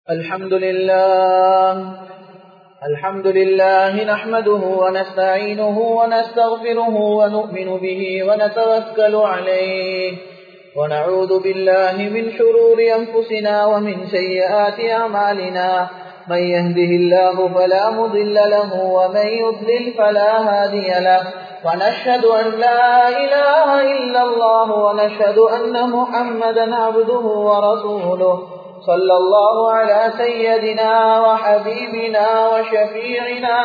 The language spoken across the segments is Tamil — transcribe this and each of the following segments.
الحمد لله الحمد لله نحمده ونستعينه ونستغفره ونؤمن به ونتوكل عليه ونعوذ بالله من شرور أنفسنا ومن سيئات أعمالنا من يهده الله فلا مضل له ومن يضلل فلا هادي له ونشهد أن لا إله إلا الله ونشهد أن محمدا عبده ورسوله صلى الله على سيدنا وحبيبنا وشفيعنا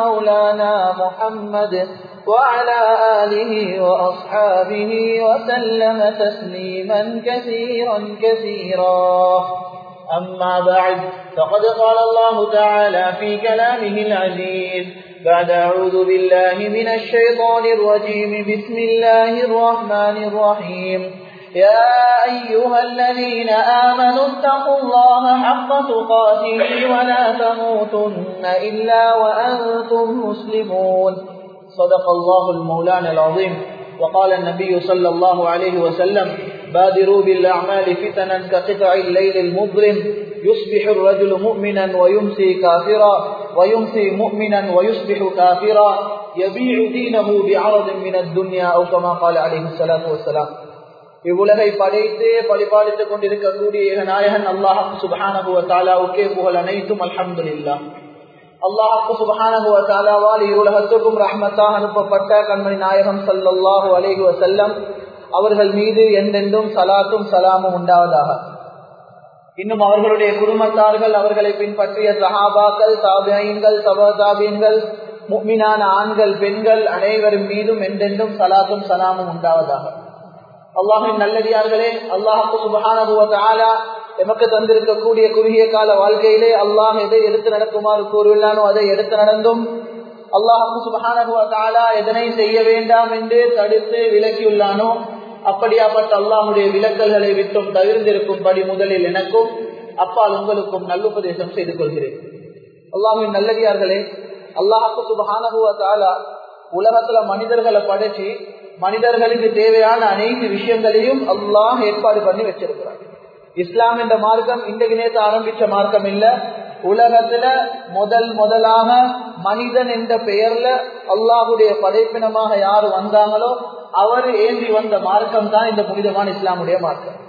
ومولانا محمد وعلى آله وأصحابه وسلم تسليما كثيرا كثيرا أما بعد فقد قال الله تعالى في كلامه العزيز بعد أعوذ بالله من الشيطان الرجيم بسم الله الرحمن الرحيم يا أيها الذين آمنوا اتقوا الله حق تقاته ولا تموتن إلا وأنتم مسلمون صدق الله المولان العظيم وقال النبي صلى الله عليه وسلم بادروا بالأعمال فتنا كقطع الليل المظلم يصبح الرجل مؤمنا ويمسي كافرا ويمسي مؤمنا ويصبح كافرا يبيع دينه بعرض من الدنيا أو كما قال عليه الصلاة والسلام இவ்வுலகை படைத்து பழிபாலித்துக் கொண்டிருக்கக்கூடிய நாயகன் அல்லாஹு சுபஹானகுவ தாலாவுக்கே புகழ் அனைத்தும் அல்ஹம்துல்லா அல்லாஹு சுபஹானகுவ தாலாவால் இவ்வுலகத்துக்கும் ரஹ்மத்தாக அனுப்பப்பட்ட கண்மணி நாயகம் சல்லாஹூ அலேஹி வசல்லம் அவர்கள் மீது எந்தெந்தும் சலாத்தும் சலாமும் உண்டாவதாக இன்னும் அவர்களுடைய குடும்பத்தார்கள் அவர்களை பின்பற்றிய சஹாபாக்கள் தாபியங்கள் சபதாபியன்கள் முக்மினான ஆண்கள் பெண்கள் அனைவரும் மீதும் எந்தெந்தும் சலாத்தும் சலாமும் உண்டாவதாக அல்லாஹின் நல்லடியார்களே அல்லாஹு சுபஹானா எமக்கு தந்திருக்கக்கூடிய குறுகிய கால வாழ்க்கையிலே அல்லாஹ் எதை எடுத்து நடக்குமாறு கூறுவில்லானோ அதை எடுத்து நடந்தும் அல்லாஹு சுபஹானா எதனை செய்ய வேண்டாம் என்று தடுத்து விலக்கியுள்ளானோ அப்படியாப்பட்ட அல்லாஹுடைய விலக்கல்களை விட்டும் தவிர்ந்திருக்கும்படி முதலில் எனக்கும் அப்பால் உங்களுக்கும் நல்லுபதேசம் செய்து கொள்கிறேன் அல்லாஹின் நல்லடியார்களே அல்லாஹு சுபஹானா உலகத்துல மனிதர்களை படைச்சு மனிதர்களுக்கு தேவையான அனைத்து விஷயங்களையும் அல்லாஹ் ஏற்பாடு பண்ணி வச்சிருக்கிறார் இஸ்லாம் என்ற மார்க்கம் இன்றைக்கு நேற்று ஆரம்பிச்ச மார்க்கம் இல்ல உலகத்துல முதல் முதலாக மனிதன் என்ற பெயர்ல அல்லாஹுடைய படைப்பினமாக யார் வந்தாங்களோ அவர் ஏந்தி வந்த மார்க்கம் தான் இந்த புனிதமான இஸ்லாமுடைய மார்க்கம்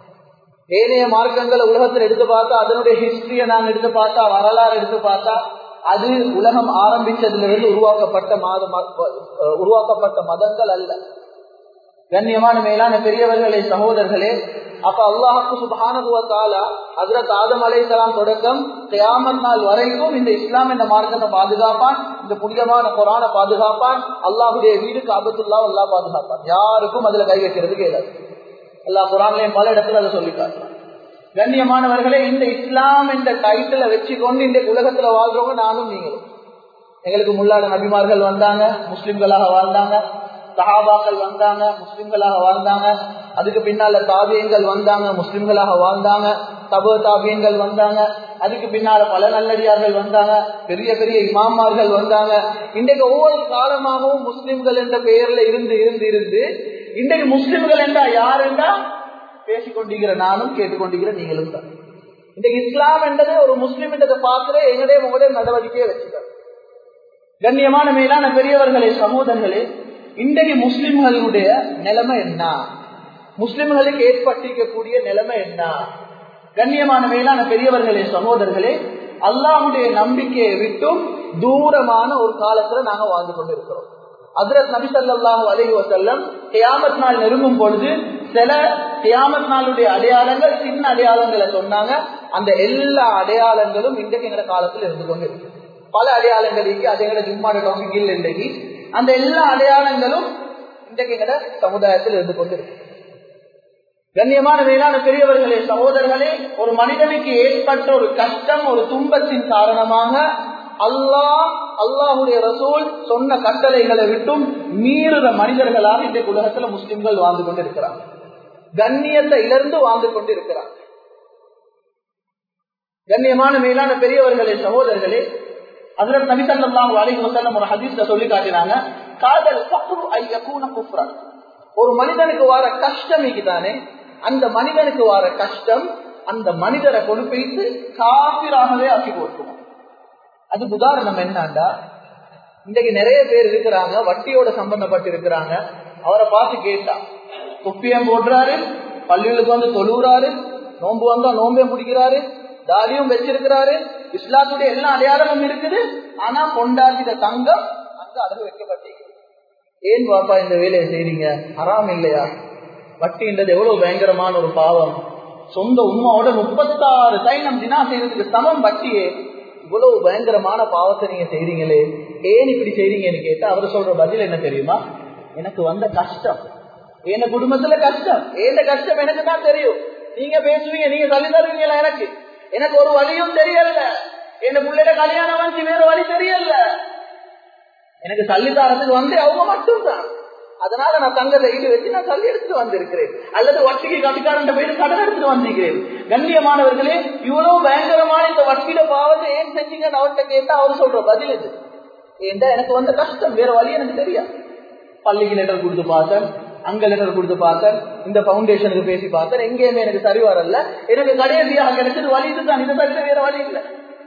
ஏனைய மார்க்கங்களை உலகத்தில் எடுத்து பார்த்தா அதனுடைய ஹிஸ்டரியை நான் எடுத்து பார்த்தா வரலாறு எடுத்து பார்த்தா அது உலகம் ஆரம்பிச்சதிலிருந்து உருவாக்கப்பட்ட மாதம் உருவாக்கப்பட்ட மதங்கள் அல்ல கண்ணியமான மேலான பெரியவர்களே சகோதரர்களே அப்ப அல்லாஹுக்கு சுபானுவத்தாலா ஹசரத் ஆதம் அலைசலாம் தொடக்கம் கியாமத் நாள் வரைக்கும் இந்த இஸ்லாம் என்ற மார்க்கத்தை பாதுகாப்பான் இந்த புனிதமான குரான பாதுகாப்பான் அல்லாஹுடைய வீடு காபத்துல்லா அல்லா பாதுகாப்பான் யாருக்கும் அதுல கை வைக்கிறதுக்கு இயலாது எல்லா குரான்லயும் பல இடத்துல அதை சொல்லி காட்டுறான் கண்ணியமானவர்களே இந்த இஸ்லாம் என்ற டைட்டில வச்சு கொண்டு இந்த உலகத்துல வாழ்றவங்க நானும் நீங்களும் எங்களுக்கு முன்னாடி நபிமார்கள் வந்தாங்க முஸ்லிம்களாக வாழ்ந்தாங்க சஹாபாக்கள் வந்தாங்க முஸ்லிம்களாக வாழ்ந்தாங்க அதுக்கு பின்னால தாபியங்கள் வந்தாங்க முஸ்லிம்களாக வாழ்ந்தாங்க தபு தாபியங்கள் வந்தாங்க அதுக்கு பின்னால பல நல்லடியார்கள் வந்தாங்க பெரிய பெரிய இமாமார்கள் வந்தாங்க இன்றைக்கு ஒவ்வொரு காலமாகவும் முஸ்லிம்கள் என்ற பெயர்ல இருந்து இருந்து இருந்து இன்றைக்கு முஸ்லிம்கள் என்றா யார் என்றா பேசிக்கொண்டிருக்கிற நானும் கேட்டுக்கொண்டிருக்கிற நீங்களும் தான் இன்றைக்கு இஸ்லாம் என்றது ஒரு முஸ்லிம் என்றதை பார்க்கிற எங்களுடைய உங்களுடைய நடவடிக்கையை வச்சுக்க கண்ணியமான மேலான பெரியவர்களே சகோதரர்களே இன்றைக்கு முஸ்லிம்களுடைய நிலைமை என்ன முஸ்லிம்களுக்கு ஏற்பட்டிருக்கக்கூடிய நிலைமை என்ன கண்ணியமான மேலான பெரியவர்களே சகோதரர்களே அல்லாஹுடைய நம்பிக்கையை விட்டும் தூரமான ஒரு காலத்துல நாங்க வாழ்ந்து கொண்டிருக்கிறோம் அதிரத் நபி சல்லாஹூ அலஹி வசல்லம் கியாமத் நாள் நெருங்கும் பொழுது சில கியாமத் நாளுடைய அடையாளங்கள் சின்ன அடையாளங்களை சொன்னாங்க அந்த எல்லா அடையாளங்களும் இன்றைக்கு எங்க காலத்தில் இருந்து கொண்டு பல அடையாளங்கள் இருக்கு அது எங்களை ஜும்மாட டாபிக் இல்லை இன்றைக்கு அந்த எல்லா அடையாளங்களும் இன்றைக்கு எங்கட சமுதாயத்தில் இருந்து கொண்டு கண்ணியமான மேலான பெரியவர்களே சகோதரர்களே ஒரு மனிதனுக்கு ஏற்பட்ட ஒரு கஷ்டம் ஒரு துன்பத்தின் காரணமாக அல்லாஹ் அல்லாஹுடைய ரசூல் சொன்ன கட்டளைகளை விட்டும் மீறுற மனிதர்களாக இன்றைக்கு உலகத்துல முஸ்லிம்கள் வாழ்ந்து கொண்டிருக்கிறாங்க கண்ணியத்தை இழந்து வாழ்ந்து கொண்டிருக்கிறாங்க கண்ணியமான மேலான பெரியவர்களே சகோதரர்களே அதுல நபிசல்லாம் அலைஹி வசல்லம் ஒரு ஹதீஸ்ல சொல்லி காட்டினாங்க காதல் கப்ரு ஐயக்கூன குப்ரன் ஒரு மனிதனுக்கு வர கஷ்டம் தானே அந்த மனிதனுக்கு வர கஷ்டம் அந்த மனிதரை கொண்டு போயிட்டு காபிராகவே ஆக்கி போட்டுருவோம் அதுக்கு உதாரணம் என்னண்டா இன்றைக்கு நிறைய பேர் இருக்கிறாங்க வட்டியோட சம்பந்தப்பட்டு இருக்கிறாங்க அவரை பார்த்து கேட்டா தொப்பியம் போடுறாரு பள்ளிகளுக்கு வந்து தொழுகிறாரு நோன்பு வந்தா நோம்பையும் பிடிக்கிறாரு தாடியும் வச்சிருக்கிறாரு இஸ்லாத்துடைய எல்லா அடையாளமும் இருக்குது ஆனா கொண்டாடித தங்கம் அங்க அடகு வைக்கப்பட்டிருக்கு ஏன் பாப்பா இந்த வேலையை செய்றீங்க ஹராம் இல்லையா வட்டின்றது எவ்வளவு பயங்கரமான ஒரு பாவம் சொந்த உமாவோட முப்பத்தாறு சைனம் தினா செய்யறதுக்கு சமம் வட்டியே இவ்வளவு பயங்கரமான பாவத்தை நீங்க செய்றீங்களே ஏன் இப்படி செய்றீங்கன்னு கேட்டா அவர் சொல்ற பதில் என்ன தெரியுமா எனக்கு வந்த கஷ்டம் என் குடும்பத்துல கஷ்டம் ஏந்த கஷ்டம் எனக்கு தான் தெரியும் நீங்க பேசுவீங்க நீங்க சொல்லி தருவீங்களா எனக்கு எனக்கு ஒரு வழியும் தெரியல என் பிள்ளைட கல்யாணம் வந்து வேற வழி தெரியல எனக்கு சல்லித்தாரத்துக்கு வந்து அவங்க மட்டும்தான் அதனால நான் தங்கத்தை ஈடு வச்சு நான் தள்ளி எடுத்துட்டு வந்திருக்கிறேன் அல்லது வட்டிக்கு கட்டிக்காரன் போயிட்டு கடன் எடுத்துட்டு வந்திருக்கிறேன் கண்ணியமானவர்களே இவ்வளவு பயங்கரமான இந்த வட்டியில பாவத்தை ஏன் செஞ்சீங்கன்னு அவர்கிட்ட கேட்டா அவர் சொல்ற பதில் இது ஏன்டா எனக்கு வந்த கஷ்டம் வேற வழி எனக்கு தெரியாது பள்ளிக்கு லெட்டர் கொடுத்து பார்த்தேன் அங்க லெட்டர் கொடுத்து பார்த்தேன் இந்த பவுண்டேஷனுக்கு பேசி பார்த்தேன் எங்கேயுமே எனக்கு சரி வரல எனக்கு கடைசியாக கிடைச்சது வழி இதுதான் இதை தவிர வேற வழி இல்லை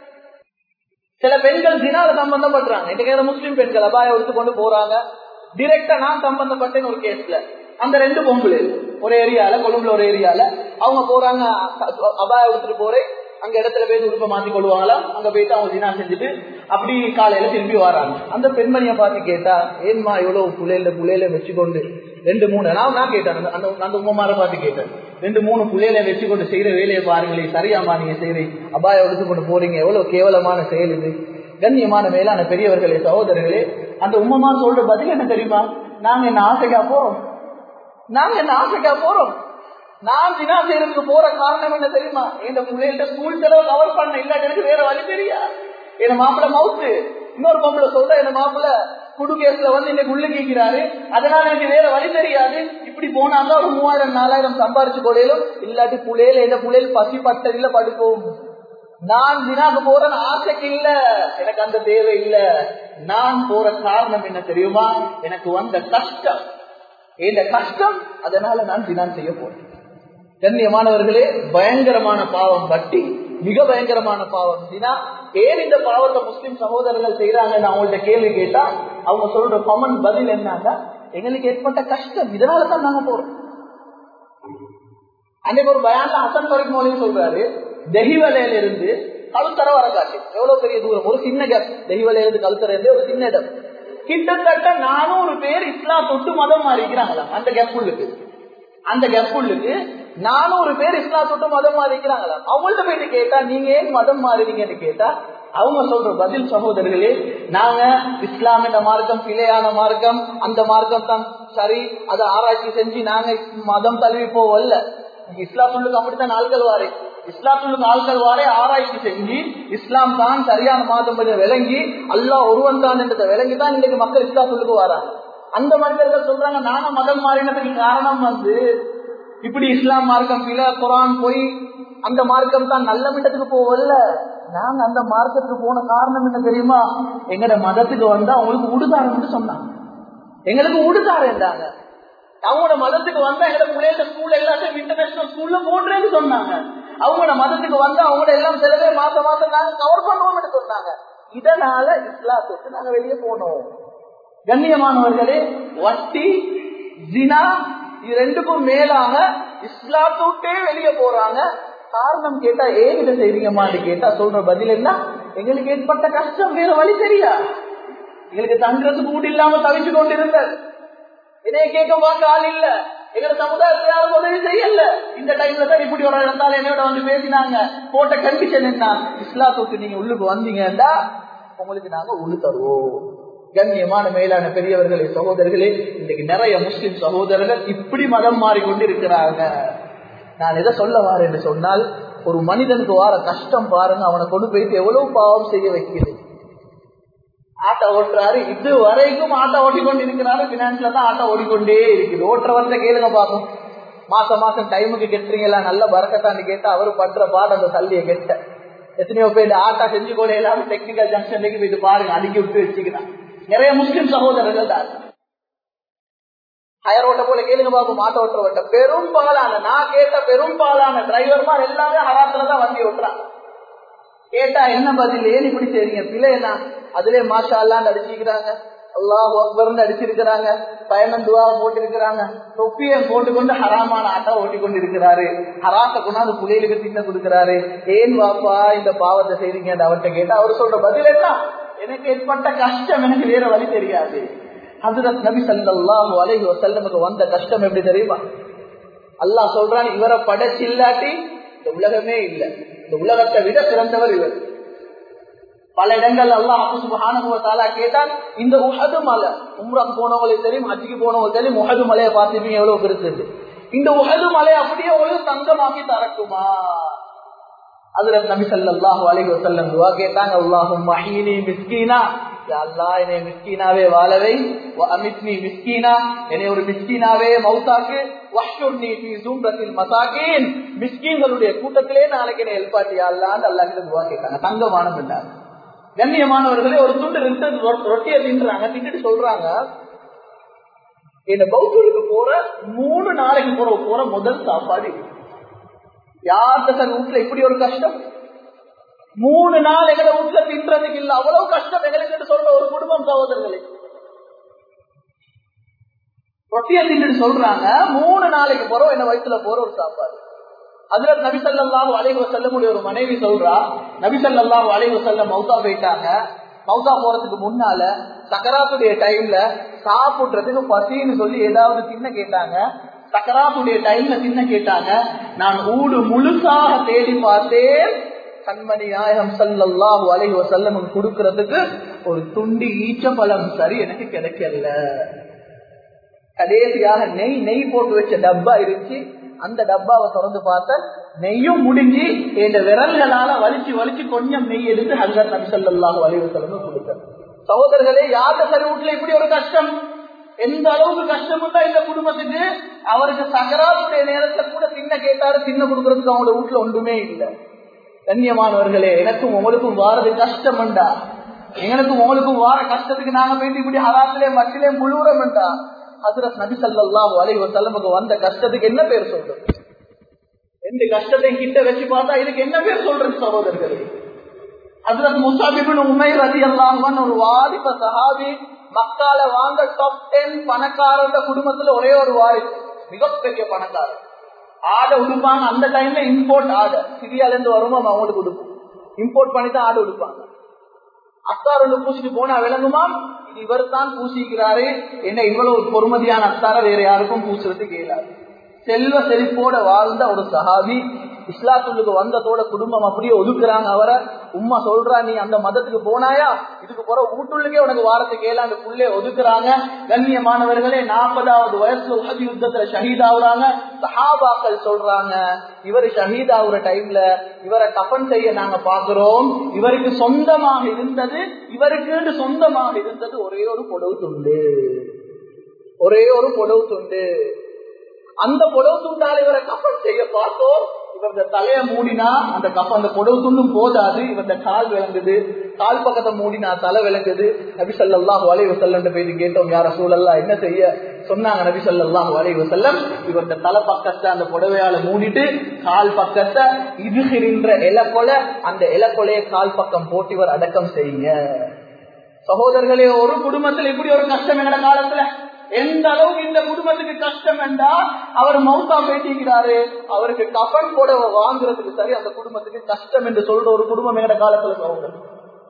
சில பெண்கள் தினால சம்பந்தப்படுறாங்க இன்னைக்கு முஸ்லீம் பெண்கள் அபாயம் எடுத்து கொண்டு போறாங்க டிரெக்டா நான் சம்பந்தப்பட்டேன் ஒரு கேஸ்ல அந்த ரெண்டு பொம்பளை ஒரு ஏரியால கொழும்புல ஒரு ஏரியால அவங்க போறாங்க அபாயம் எடுத்துட்டு போறேன் அங்க இடத்துல போய் உடுப்ப மாத்தி கொள்வாங்களாம் அங்க போயிட்டு அவங்க தினா செஞ்சுட்டு அப்படி காலையில திரும்பி வராங்க அந்த பெண்மணியை பார்த்து கேட்டா ஏன்மா இவ்வளவு புள்ளையில புள்ளையில வச்சுக்கொண்டு ரெண்டு மூணு நான் நான் கேட்டேன் அந்த அந்த உமார பார்த்து கேட்டேன் ரெண்டு மூணு புள்ளையில வச்சுக்கொண்டு செய்யற வேலையை பாருங்களே சரியாமா நீங்க செய்யறீங்க அபாயம் எடுத்துக்கொண்டு போறீங்க எவ்வளவு கேவலமான செயல் இது கண்ணியமான மேலான பெரியவர்களே சகோதரர்களே அந்த உம்மமா சொல்ற பதில் என்ன தெரியுமா நாங்க என்ன ஆசைக்கா போறோம் நாங்க என்ன ஆசைக்கா போறோம் நான் தினா செய்யறதுக்கு போற காரணம் என்ன தெரியுமா என் பிள்ளைகிட்ட ஸ்கூல் செலவு கவர் பண்ண இல்லாட்டி எனக்கு வேற வழி தெரியா என் மாப்பிள்ள மவுத்து இன்னொரு பொம்பளை சொல்ற என் மாப்பிள்ள குடு கேஸ்ல வந்து இன்னைக்கு உள்ள கேட்கிறாரு அதனால எனக்கு வேற வழி தெரியாது இப்படி போனாங்க ஒரு மூவாயிரம் நாலாயிரம் சம்பாரிச்சு கொடையிலும் இல்லாட்டி புள்ளையில எந்த புள்ளையில பசி பட்டதில்ல படுப்போம் நான் தினாக்கு போறேன்னு ஆசைக்கு இல்ல எனக்கு அந்த தேவை இல்ல நான் போற காரணம் என்ன தெரியுமா எனக்கு வந்த கஷ்டம் இந்த கஷ்டம் அதனால நான் தினான் செய்ய போறேன் கண்ணியமானவர்களே பயங்கரமான பாவம் வட்டி மிக பயங்கரமான பாவம் தினா ஏன் இந்த பாவத்தை முஸ்லிம் சகோதரர்கள் செய்யறாங்கன்னு அவங்கள்ட்ட கேள்வி கேட்டா அவங்க சொல்ற கமன் பதில் என்னன்னா எங்களுக்கு ஏற்பட்ட கஷ்டம் இதனாலதான் நாங்க போறோம் அன்னைக்கு ஒரு பயான்ல ஹசன் பரிக் மோலையும் சொல்றாரு தெஹிவலையில இருந்து கழுத்தர வர காட்சி எவ்வளவு பெரிய தூரம் ஒரு சின்ன கேப் தெஹிவலையில இருந்து கழுத்தர இருந்து ஒரு சின்ன இடம் கிட்டத்தட்ட நானூறு பேர் இஸ்லாம் தொட்டு மதம் மாறிக்கிறாங்களா அந்த கேப்புள்ளுக்கு அந்த கேப்புள்ளுக்கு நானூறு பேர் இஸ்லாம் தொட்டு மதம் மாறிக்கிறாங்களா அவங்கள்ட்ட போயிட்டு கேட்டா நீங்க ஏன் மதம் மாறினீங்கன்னு கேட்டா அவங்க சொல்ற பதில் சகோதரர்களே நாங்க இஸ்லாம் என்ற மார்க்கம் பிழையான மார்க்கம் அந்த மார்க்கம் தான் சரி அதை ஆராய்ச்சி செஞ்சு நாங்க மதம் தழுவி போவல்ல இஸ்லாம் சொல்லுக்கு அப்படித்தான் ஆள்கள் வாரே இஸ்லாம் சொல்லுக்கு ஆள்கள் வாரே ஆராய்ச்சி செஞ்சு இஸ்லாம் தான் சரியான மாதம் விளங்கி அல்லாஹ் ஒருவன் தான் என்றதை விளங்கி தான் இன்னைக்கு மக்கள் இஸ்லாம் சொல்லுக்கு வராங்க அந்த மனிதர்கள் சொல்றாங்க நானும் மதம் மாறினதுக்கு காரணம் வந்து இப்படி இஸ்லாம் மார்க்கம் பில குரான் போய் அந்த மார்க்கம் தான் நல்ல மிட்டத்துக்கு போவல்ல நாங்க அந்த மார்க்கத்துக்கு போன காரணம் என்ன தெரியுமா எங்கட மதத்துக்கு வந்தா அவங்களுக்கு உடுதாரம் சொன்னாங்க எங்களுக்கு உடுதாரேன்டாங்க அவங்களோட மதத்துக்கு வந்தா எங்க பிள்ளைங்க ஸ்கூல் எல்லாத்தையும் இன்டர்நேஷனல் ஸ்கூல்ல போடுறேன்னு சொன்னாங்க அவங்களோட மதத்துக்கு வந்தா அவங்களோட எல்லாம் செலவே மாசம் மாசம் நாங்க கவர் பண்ணுவோம்னு சொன்னாங்க இதனால இஸ்லாத்துக்கு நாங்க வெளியே போனோம் கண்ணியமானவர்களே வட்டி ஜினா இது ரெண்டுக்கும் மேலாக இஸ்லாத்துக்கே வெளியே போறாங்க காரணம் கேட்டா ஏன் இதை செய்றீங்கம்மான்னு கேட்டா சொல்ற பதில் என்ன எங்களுக்கு ஏற்பட்ட கஷ்டம் வேற வழி தெரியா எங்களுக்கு தங்குறதுக்கு வீடு இல்லாம தவிச்சு கொண்டிருந்தது இதைய கேட்க பார்க்க ஆள் இல்ல எங்க சமுதாயத்துல யாரும் உதவி செய்யல இந்த டைம்ல தான் இப்படி ஒரு இடத்தால என்னோட வந்து பேசினாங்க போட்ட கண்டிஷன் என்ன இஸ்லாத்துக்கு நீங்க உள்ளுக்கு வந்தீங்கன்னா உங்களுக்கு நாங்க உள்ளு தருவோம் கண்ணியமான மேலான பெரியவர்களே சகோதரர்களே இன்னைக்கு நிறைய முஸ்லிம் சகோதரர்கள் இப்படி மதம் மாறிக்கொண்டு இருக்கிறாங்க நான் எதை சொல்ல வாரேன் என்று சொன்னால் ஒரு மனிதனுக்கு வார கஷ்டம் பாருங்க அவனை கொண்டு போயிட்டு எவ்வளவு பாவம் செய்ய வைக்கிறது ஆட்டோ ஓட்டுறாரு இது வரைக்கும் ஆட்டோ ஓட்டிக்கொண்டு இருக்கிறாரு பினான்ஸ்ல தான் ஆட்டோ ஓடிக்கொண்டே இருக்குது ஓட்டுறவர்கிட்ட கேளுங்க பார்க்கும் மாசம் மாசம் டைமுக்கு கெட்டுறீங்களா நல்ல பறக்கத்தான்னு கேட்டா அவரு பண்ற பாடு அந்த தள்ளிய கெட்ட எத்தனையோ பேர் ஆட்டா செஞ்சு கூட இல்லாம டெக்னிக்கல் ஜங்ஷன்லேக்கு போயிட்டு பாருங்க அடுக்கி விட்டு வச்சுக்கிறான் நிறைய முஸ்லிம் சகோதரர்கள் தான் ஹயர் ஓட்ட போல கேளுங்க பாபு மாட்ட ஓட்டுறவட்ட பெரும்பாலான நான் கேட்ட பெரும்பாலான டிரைவர்மார் எல்லாமே ஹராத்துல தான் வண்டி ஓட்டுறாங்க கேட்டா என்ன பதில் ஏன் இப்படி செய்றீங்க பிள்ளை என்ன அதுலயே மாஷா அல்லான்னு அடிச்சுக்கிறாங்க அல்லாஹ் அக்பர்னு அடிச்சிருக்கிறாங்க பயணம் துவா போட்டிருக்கிறாங்க தொப்பியை போட்டுக்கொண்டு ஹராமான ஆட்டா ஓட்டி கொண்டு இருக்கிறாரு ஹராத்த கொண்டாந்து புள்ளைகளுக்கு தின்ன கொடுக்கிறாரு ஏன் வாப்பா இந்த பாவத்தை செய்றீங்க அவர்கிட்ட கேட்டா அவர் சொல்ற பதில் என்ன எனக்கு ஏற்பட்ட கஷ்டம் எனக்கு வேற வழி தெரியாது ஹசரத் நபி சல்லாஹு அலைஹி வசல்லமுக்கு வந்த கஷ்டம் எப்படி தெரியுமா அல்லாஹ் சொல்றான் இவரை படைச்சு இல்லாட்டி இந்த உலகமே இல்லை இந்த உலகத்தை விட சிறந்தவர் இவர் பல இடங்கள் அல்லாஹ் சுபஹானுவத்தாலா கேட்டால் இந்த உஹது மலை உம்ராக்கு போனவங்களுக்கு தெரியும் ஹஜ்ஜிக்கு போனவங்களுக்கு தெரியும் உஹது மலையை பார்த்துப்பீங்க எவ்வளவு பெருசு இந்த உஹது மலை அப்படியே ஒரு தங்கமாக்கி தரக்குமா அதுல நபி சல்லாஹு அலைஹி வஸல்லம் துஆ கேட்டாங்க அல்லாஹும் மஹீனி மிஸ்கீனா யா அல்லாஹ் என்னை மிஸ்கீனாவே வாழவை வ அமித்னி மிஸ்கீனா என்னை ஒரு மிஸ்கீனாவே மௌத்தாக்கு வஹ்ஷுர்னி ஃபீ ஜும்ரத்தில் மசாகீன் மிஸ்கீன்களுடைய கூட்டத்திலே நாளைக்கு என்னை எழுப்பாட்டி யா அல்லாஹ் அல்லாஹ் கிட்ட துஆ கேட்டாங்க தங்கமானம் என்றார் கண்ணியமானவர்களே ஒரு துண்டு ரெண்டு ரொட்டியை தின்றாங்க தின்னுட்டு சொல்றாங்க இந்த பௌத்தருக்கு போற மூணு நாளைக்கு போற போற முதல் சாப்பாடு இது. யார்கிட்ட சார் வீட்டுல இப்படி ஒரு கஷ்டம் மூணு நாள் எங்களை வீட்டுல தின்றதுக்கு இல்ல அவ்வளவு கஷ்டம் எங்களுக்கு சொல்ற ஒரு குடும்பம் சகோதரர்களே ரொட்டியை தின்னுட்டு சொல்றாங்க மூணு நாளைக்கு போறோம் என்ன வயிற்றுல போற ஒரு சாப்பாடு அதுல நபிசல்லாஹு அலைவ செல்லமுடைய ஒரு மனைவி சொல்றா நபிசல்லாஹு அலைவ செல்ல மௌத்தா போயிட்டாங்க மௌத்தா போறதுக்கு முன்னால சக்கராத்துடைய டைம்ல சாப்பிடுறதுக்கு பசின்னு சொல்லி ஏதாவது தின்ன கேட்டாங்க சக்கராத்துடைய டைம்ல தின்ன கேட்டாங்க நான் ஊடு முழுசாக தேடி பார்த்தேன் கண்மணி நாயகம் சல்லாஹு அலைஹி வசல்லம் கொடுக்கறதுக்கு ஒரு துண்டி ஈச்ச பழம் சரி எனக்கு கிடைக்கல கடைசியாக நெய் நெய் போட்டு வச்ச டப்பா இருந்துச்சு அந்த டப்பாவை திறந்து பார்த்த நெய்யும் முடிஞ்சு இந்த விரல்களால வலிச்சு வலிச்சு கொஞ்சம் நெய் எடுத்து ஹசரத் நபி ஸல்லல்லாஹு அலைஹி வஸல்லம் கொடுத்தார் சகோதரர்களே யார்கிட்ட சரி வீட்டுல இப்படி ஒரு கஷ்டம் எந்த அளவுக்கு கஷ்டம் இருந்தா இந்த குடும்பத்துக்கு அவருக்கு சகராத்துடைய நேரத்துல கூட தின்ன கேட்டாரு தின்ன கொடுக்கறதுக்கு அவங்களோட வீட்டுல ஒன்றுமே இல்லை கண்ணியமானவர்களே எனக்கும் உங்களுக்கும் வாரது கஷ்டம்டா எங்களுக்கும் உங்களுக்கும் வார கஷ்டத்துக்கு நாங்க போயிட்டு இப்படி ஹராத்திலே மட்டிலே முழுறோம்டா ஹசரத் நபி சல்லாஹு அலைஹி வஸல்லமுக்கு வந்த கஷ்டத்துக்கு என்ன பேர் சொல்றது எந்த கஷ்டத்தை கிட்ட வச்சு பார்த்தா இதுக்கு என்ன பேர் சொல்றது சகோதரர்களே ஹசரத் முசாபிபின் உமை ரதி அல்லாஹ்வான் ஒரு வாலிப சஹாபி மக்கால வாங்க டாப் டென் பணக்காரந்த குடும்பத்துல ஒரே ஒரு வாரிசு மிகப்பெரிய பணக்காரர் ஆடை உடுப்பாங்க அந்த டைம்ல இம்போர்ட் ஆடை சிரியால இருந்து வருமா அவங்களுக்கு உடுப்போம் இம்போர்ட் பண்ணி தான் ஆடை உடுப்பாங்க அத்தார் ஒன்று பூசிட்டு போனா விளங்குமா இது இவர் தான் பூசிக்கிறாரு என்ன இவ்வளவு பொறுமதியான அத்தார வேற யாருக்கும் பூசுறதுக்கு இயலாது செல்வ செழிப்போட வாழ்ந்த ஒரு சஹாபி இஸ்லாத்துக்கு வந்ததோட குடும்பம் அப்படியே ஒதுக்குறாங்க அவரை உம்மா சொல்றா நீ அந்த மதத்துக்கு போனாயா இதுக்கு போற வீட்டுள்ளுக்கே உனக்கு வாரத்துக்கு ஏழாண்டு புள்ளே ஒதுக்குறாங்க கண்ணியமானவர்களே நாற்பதாவது வயசுல உலக யுத்தத்துல ஷஹீத் ஆகுறாங்க சஹாபாக்கள் சொல்றாங்க இவர் ஷஹீத் ஆகுற டைம்ல இவரை கப்பன் செய்ய நாங்க பாக்குறோம் இவருக்கு சொந்தமாக இருந்தது இவருக்கு சொந்தமாக இருந்தது ஒரே ஒரு பொடவு துண்டு ஒரே ஒரு பொடவு துண்டு அந்த பொடவு துண்டால இவரை கப்பன் செய்ய பார்த்தோம் இவரது தலைய மூடினா அந்த கப்ப அந்த பொடவு துண்டும் போதாது இவரது கால் விளங்குது கால் பக்கத்தை மூடினா தலை விளங்குது நபி சல்லாஹ் வளைவு செல்லம் போயிட்டு கேட்டோம் யார சூழல்லா என்ன செய்ய சொன்னாங்க நபி சல்லாஹ் வளைவு செல்லம் இவரது தலை பக்கத்தை அந்த புடவையால மூடிட்டு கால் பக்கத்தை இதுகின்ற இலக்கொலை அந்த இலக்கொலையை கால் பக்கம் போட்டு இவர் அடக்கம் செய்யுங்க சகோதரர்களே ஒரு குடும்பத்துல இப்படி ஒரு கஷ்டம் எங்கட காலத்துல எந்த அளவுக்கு இந்த குடும்பத்துக்கு கஷ்டம் என்றா அவர் மௌத்தா பேசிக்கிறாரு அவருக்கு கபன் புடவை வாங்குறதுக்கு சரி அந்த குடும்பத்துக்கு கஷ்டம் என்று சொல்ற ஒரு குடும்பம் எங்கட காலத்துல சகோதரர்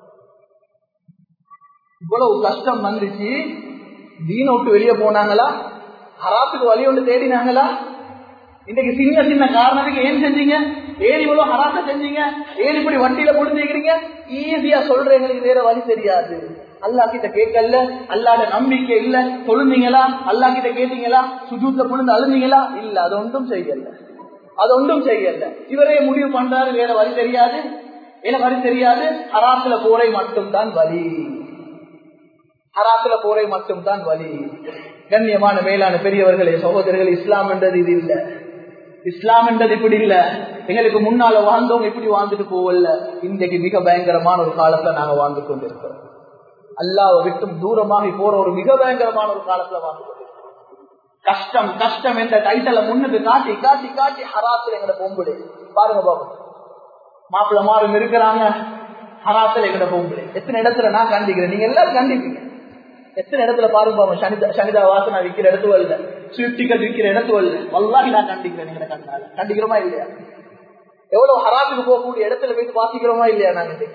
இவ்வளவு கஷ்டம் வந்துச்சு தீன விட்டு வெளியே போனாங்களா ஹராத்துக்கு வழி ஒன்று தேடினாங்களா இன்னைக்கு சின்ன சின்ன காரணத்துக்கு ஏன் செஞ்சீங்க ஏன் இவ்வளவு ஹராத்த செஞ்சீங்க ஏன் இப்படி வண்டியில முடிஞ்சுக்கிறீங்க ஈஸியா சொல்ற எங்களுக்கு வேற வழி தெரியாது அல்லா கிட்ட கேட்கல அல்லாட நம்பிக்கை இல்ல சொல்லுந்தீங்களா அல்லா கிட்ட கேட்டீங்களா சுஜூத்ல புழுந்து அழுந்தீங்களா இல்ல அது ஒன்றும் செய்யல அது ஒன்றும் செய்யல இவரே முடிவு பண்றாரு வேற வழி தெரியாது வேற வழி தெரியாது ஹராத்துல போரை மட்டும்தான் வழி ஹராத்துல போரை மட்டும்தான் வழி கண்ணியமான மேலான பெரியவர்களே சகோதரர்கள் இஸ்லாம் என்றது இது இல்ல இஸ்லாம் என்றது இப்படி இல்ல எங்களுக்கு முன்னால வாழ்ந்தவங்க இப்படி வாழ்ந்துட்டு போவல்ல இன்றைக்கு மிக பயங்கரமான ஒரு காலத்துல நாங்க வாழ்ந்து கொண்டிருக்கிறோம் அல்லாவை விட்டும் தூரமாகி போற ஒரு மிக பயங்கரமான ஒரு காலத்துல வாழ்ந்து கொண்டிருக்கிறோம் கஷ்டம் கஷ்டம் என்ற டைட்டலை முன்னுக்கு காட்டி காட்டி காட்டி ஹராத்துல எங்கட பொம்புடு பாருங்க பாபு மாப்பிள்ள மாறும் இருக்கிறாங்க ஹராத்துல எங்கட பொம்புடு எத்தனை இடத்துல நான் கண்டிக்கிறேன் நீங்க எல்லாரும் கண்டிப்பீங்க எத்தனை இடத்துல பாருங்க பாபு சனிதா சனிதா வாசனா விற்கிற இடத்து வரல ஸ்விப்டிக்கல் விற்கிற இடத்து வரல வல்லாஹி நான் கண்டிக்கிறேன் நீங்க கண்டால கண்டிக்கிறோமா இல்லையா எவ்வளவு ஹராத்துக்கு போகக்கூடிய இடத்துல போயிட்டு வாசிக்கிறோமா இல்லையா நாங்க இன்னைக்கு?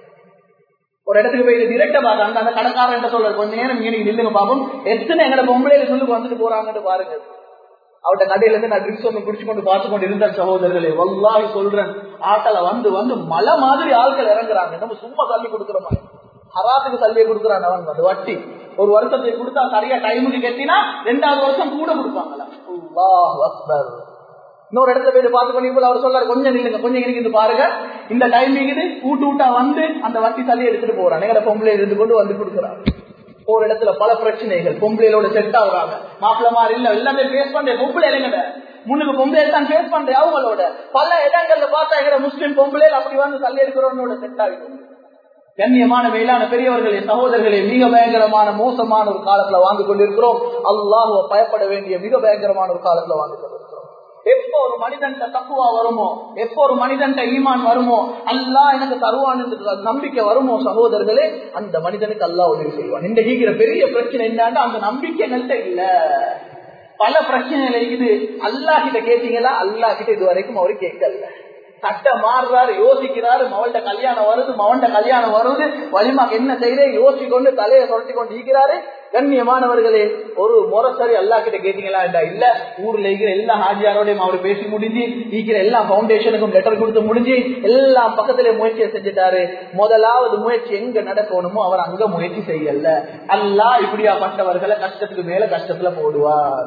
ஒரு இடத்துக்கு போய் டிரெக்டா பார்க்க அந்த அந்த கடைக்காரன் என்ன சொல்றாரு கொஞ்ச நேரம் இங்க நீங்க நில்லுங்க பாப்போம் எத்தனை எங்கட பொம்பளையில சொல்லுக்கு வந்துட்டு போறாங்கன்னு பாருங்க அவட்ட கடையில இருந்து நான் ட்ரிங்க்ஸ் ஒன்று குடிச்சு கொண்டு பார்த்து கொண்டு இருந்த சகோதரர்களே வல்லாஹி சொல்றேன் ஆட்டல வந்து வந்து மலை மாதிரி ஆட்கள் இறங்குறாங்க நம்ம சும்மா தள்ளி கொடுக்குறோமா ஹராத்துக்கு தள்ளியே கொடுக்குறான் அவங்க அது வட்டி ஒரு வருஷத்தை கொடுத்தா சரியா டைமுக்கு கட்டினா ரெண்டாவது வருஷம் கூட கொடுப்பாங்களா அல்லாஹ் அக்பர் இன்னொரு இடத்துல போய் பார்த்து பண்ணி அவர் சொல்றாரு கொஞ்சம் நில்லுங்க கொஞ்சம் இருக்கு பாருங்க இந்த டைமிங் இது ஊட்டு ஊட்டா வந்து அந்த வட்டி தள்ளி எடுத்துட்டு போறான் எங்கட பொம்பளை இருந்து கொண்டு வந்து கொடுக்குறான் ஒரு இடத்துல பல பிரச்சனைகள் பொம்பளையோட செட் ஆகுறாங்க மாப்பிள்ள மாதிரி இல்ல எல்லாமே பேஸ் பண்றேன் பொம்பளை இல்லைங்கட முன்னுக்கு பொம்பளை தான் பேஸ் பண்றேன் அவங்களோட பல இடங்கள்ல பார்த்தா எங்கட முஸ்லீம் பொம்பளையில அப்படி வந்து தள்ளி எடுக்கிறவனோட செட் ஆகிடும் கண்ணியமான மேலான பெரியவர்களே சகோதரர்களே மிக பயங்கரமான மோசமான ஒரு காலத்துல வாழ்ந்து கொண்டிருக்கிறோம் அல்லாஹுவ பயப்பட வேண்டிய மிக பயங்கரமான ஒரு காலத்துல வாழ்ந்து கொண்டிருக்கிறோம் எப்போ ஒரு மனிதன் தக்குவா வருமோ எப்போ ஒரு மனிதன் ஈமான் வருமோ அல்லா எனக்கு தருவான் என்று நம்பிக்கை வருமோ சகோதரர்களே அந்த மனிதனுக்கு அல்லா உதவி செய்வான் இந்த ஈகிற பெரிய பிரச்சனை என்னன்னா அந்த நம்பிக்கை எங்கள்கிட்ட இல்ல பல பிரச்சனைகள் இருக்குது அல்லா கிட்ட கேட்டீங்களா அல்லா கிட்ட இது வரைக்கும் அவரு கேட்கல சட்ட மாறுறாரு யோசிக்கிறாரு மவள்கிட்ட கல்யாணம் வருது மவன்ட கல்யாணம் வருது வலிமாக்கு என்ன செய்யறே யோசிக்கொண்டு தலையை சொல்லிட்டு கொண்டு ஈக்கிறாரு கண்ணியமானவர்களே ஒரு முறைசரி அல்லா கிட்ட கேட்டீங்களா இல்ல ஊர்ல இருக்கிற எல்லா ஹாஜியாரோடையும் அவர் பேசி முடிஞ்சு ஈக்கிற எல்லா பவுண்டேஷனுக்கும் லெட்டர் கொடுத்து முடிஞ்சு எல்லா பக்கத்துல முயற்சியை செஞ்சுட்டாரு முதலாவது முயற்சி எங்க நடக்கணுமோ அவர் அங்க முயற்சி செய்யல அல்லா இப்படியாப்பட்டவர்களை கஷ்டத்துக்கு மேல கஷ்டத்துல போடுவார்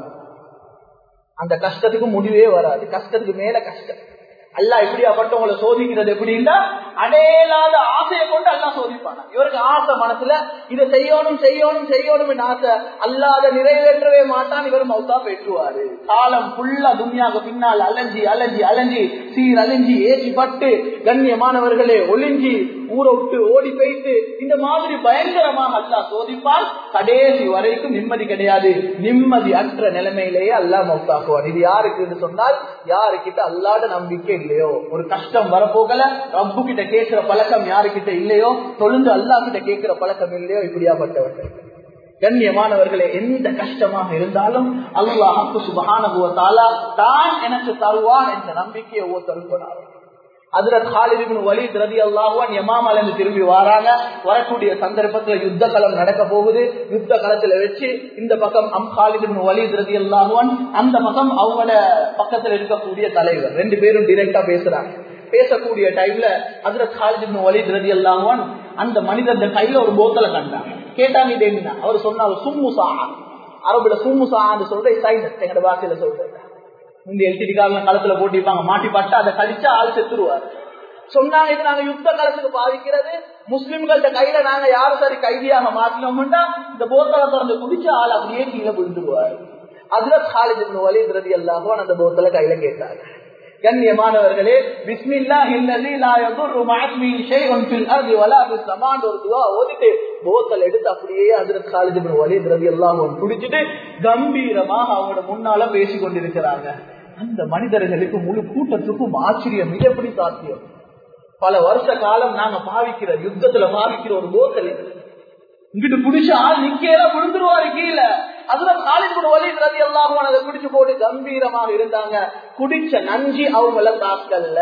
அந்த கஷ்டத்துக்கு முடிவே வராது கஷ்டத்துக்கு மேல கஷ்டம் அல்லா இப்படியாப்பட்டவங்களை சோதிக்கிறது எப்படின்னா அடையலாத ஆசையை கொண்டு அல்லா சோதிப்பானா இவருக்கு ஆசை மனசுல இதை செய்யணும் செய்யணும் செய்யணும் ஆசை அல்லாத நிறைவேற்றவே மாட்டான் இவர் மௌத்தா பெற்றுவாரு காலம் ஃபுல்லா துன்யாவுக்கு பின்னால் அலைஞ்சி அலைஞ்சி அலைஞ்சி சீர் அலைஞ்சி ஏசி பட்டு கண்ணியமானவர்களே ஒளிஞ்சி ஊரை விட்டு ஓடி போயிட்டு இந்த மாதிரி பயங்கரமாக அல்லா சோதிப்பால் கடைசி வரைக்கும் நிம்மதி கிடையாது நிம்மதி அற்ற நிலைமையிலேயே அல்லா மௌத்தாக்குவார் இது யாருக்கு சொன்னால் யாருக்கிட்ட அல்லாத நம்பிக்கை இல்லையோ ஒரு கஷ்டம் வரப்போகல ரப்பு கிட்ட கேட்கிற பழக்கம் யாருக்கிட்ட இல்லையோ தொழுந்து அல்லா கிட்ட கேட்கிற பழக்கம் இல்லையோ இப்படியாப்பட்டவர்கள் கண்ணியமானவர்களே எந்த கஷ்டமாக இருந்தாலும் அல்லாஹு சுபகானுபவத்தாலா தான் எனக்கு தருவான் என்ற நம்பிக்கையை ஒவ்வொருத்தரும் கொண்டாரு அதிரத் ஹாலிதின் வலித் ரதி அல்லாஹுவான் யமாமல் இருந்து திரும்பி வராங்க வரக்கூடிய சந்தர்ப்பத்துல யுத்த களம் நடக்க போகுது யுத்த களத்துல வச்சு இந்த பக்கம் அம் ஹாலிதின் வலித் ரதி அல்லாஹுவான் அந்த பக்கம் அவங்களோட பக்கத்துல இருக்கக்கூடிய தலைவர் ரெண்டு பேரும் டிரெக்டா பேசுறாங்க பேசக்கூடிய டைம்ல அதிரத் ஹாலிதின் வலித் ரதி அல்லாஹுவான் அந்த மனிதன் கையில ஒரு போத்தலை கண்டாங்க கேட்டாங்க இது என்ன அவர் சொன்னார் சும்முசா அரபுல சும்முசான்னு சொல்ற சைனஸ் எங்கட பாஷையில சொல்றேன் இந்த எல்டிடி கால களத்துல போட்டிருப்பாங்க மாட்டி பட்டா அதை கடிச்சா ஆள் செத்துருவார் சொன்னாங்க இது நாங்க யுத்த காலத்துக்கு பாதிக்கிறது முஸ்லிம்கள்ட்ட கையில நாங்க யாரும் சரி கைதியாக மாற்றினோம்னா இந்த போத்தலை திறந்து குடிச்ச ஆள் அப்படியே கீழே விழுந்துருவார் அதுல காலேஜ் வலிதுறது எல்லாரும் அந்த போத்தலை கையில கேட்டாங்க கண்ணியமானவர்களே பிஸ்மில்லா இல்லதி லா யதுரு மஅஸ்மி ஷைஉன் ஃபில் அர்தி வலா ஃபிஸ் ஸமான் ஒரு துவா ஓதிட்டு போத்தல் எடுத்து அப்படியே ஹஜ்ரத் காலித் இப்னு வலீத் ரலியல்லாஹு அன்ஹு குடிச்சிட்டு கம்பீரமாக அவங்களோட முன்னால பேசி கொண்டிருக்கிறாங்க அந்த மனிதர்களுக்கு முழு கூட்டத்துக்கும் ஆச்சரியம் இது எப்படி சாத்தியம் பல வருஷ காலம் நாங்க பாவிக்கிற யுத்தத்துல பாவிக்கிற ஒரு போத்தல் இது இங்கிட்டு குடிச்ச ஆள் நிக்கேல விழுந்துருவாரு கீழே அதுல காலித் வலி ரதி எல்லாரும் அதை குடிச்சு போட்டு கம்பீரமாக இருந்தாங்க குடிச்ச நஞ்சி அவங்கள தாக்கல்ல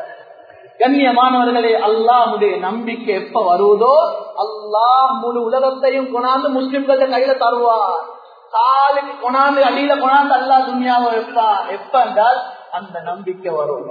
கண்ணியமானவர்களே அல்லாஹுடைய நம்பிக்கை எப்ப வருவதோ அல்லாஹ் முழு உலகத்தையும் கொண்டாந்து முஸ்லிம்கள கையில தருவார் காலுக்கு கொண்டாந்து அடியில கொண்டாந்து அல்லாஹ் துன்யாவை வைப்பான் எப்ப என்றால் அந்த நம்பிக்கை வரும்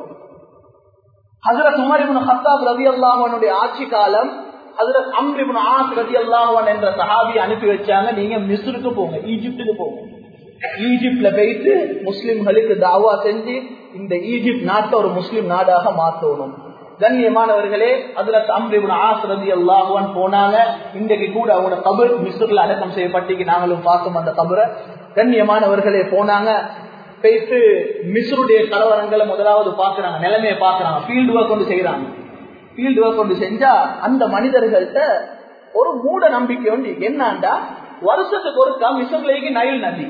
ஹசரத் உமர் இப்னு ஹத்தாப் ரவி அல்லாஹனுடைய ஆட்சி காலம் ஹசரத் அம்ர் இப்னு ஆஸ் ரதி அல்லாஹன் என்ற சஹாபி அனுப்பி வச்சாங்க நீங்க மிஸ்ருக்கு போங்க ஈஜிப்டுக்கு போங்க ஈஜிப்ட்ல போயிட்டு முஸ்லிம்களுக்கு தாவா செஞ்சு இந்த ஈஜிப்ட் நாட்டை ஒரு முஸ்லிம் நாடாக மாற்றணும் கண்ணியமானவர்களே அதுல அம்ரிபுன் ஆஸ் ரதி அல்லாஹுவான் போனாங்க இன்றைக்கு கூட அவங்க கபர் மிஸ்ருல அடக்கம் செய்யப்பட்டு நாங்களும் பார்த்தோம் அந்த கபரை கண்ணியமானவர்களே போனாங்க போயிட்டு மிஸ்ருடைய கலவரங்களை முதலாவது பாக்குறாங்க நிலைமையை பாக்குறாங்க ஃபீல்டு ஒர்க் கொண்டு செய்யறாங்க ஃபீல்டு ஒர்க் கொண்டு செஞ்சா அந்த மனிதர்கள்ட்ட ஒரு மூட நம்பிக்கை உண்டு என்னண்டா வருஷத்துக்கு ஒருக்கா மிஸ்ருலேக்கு நைல் நதி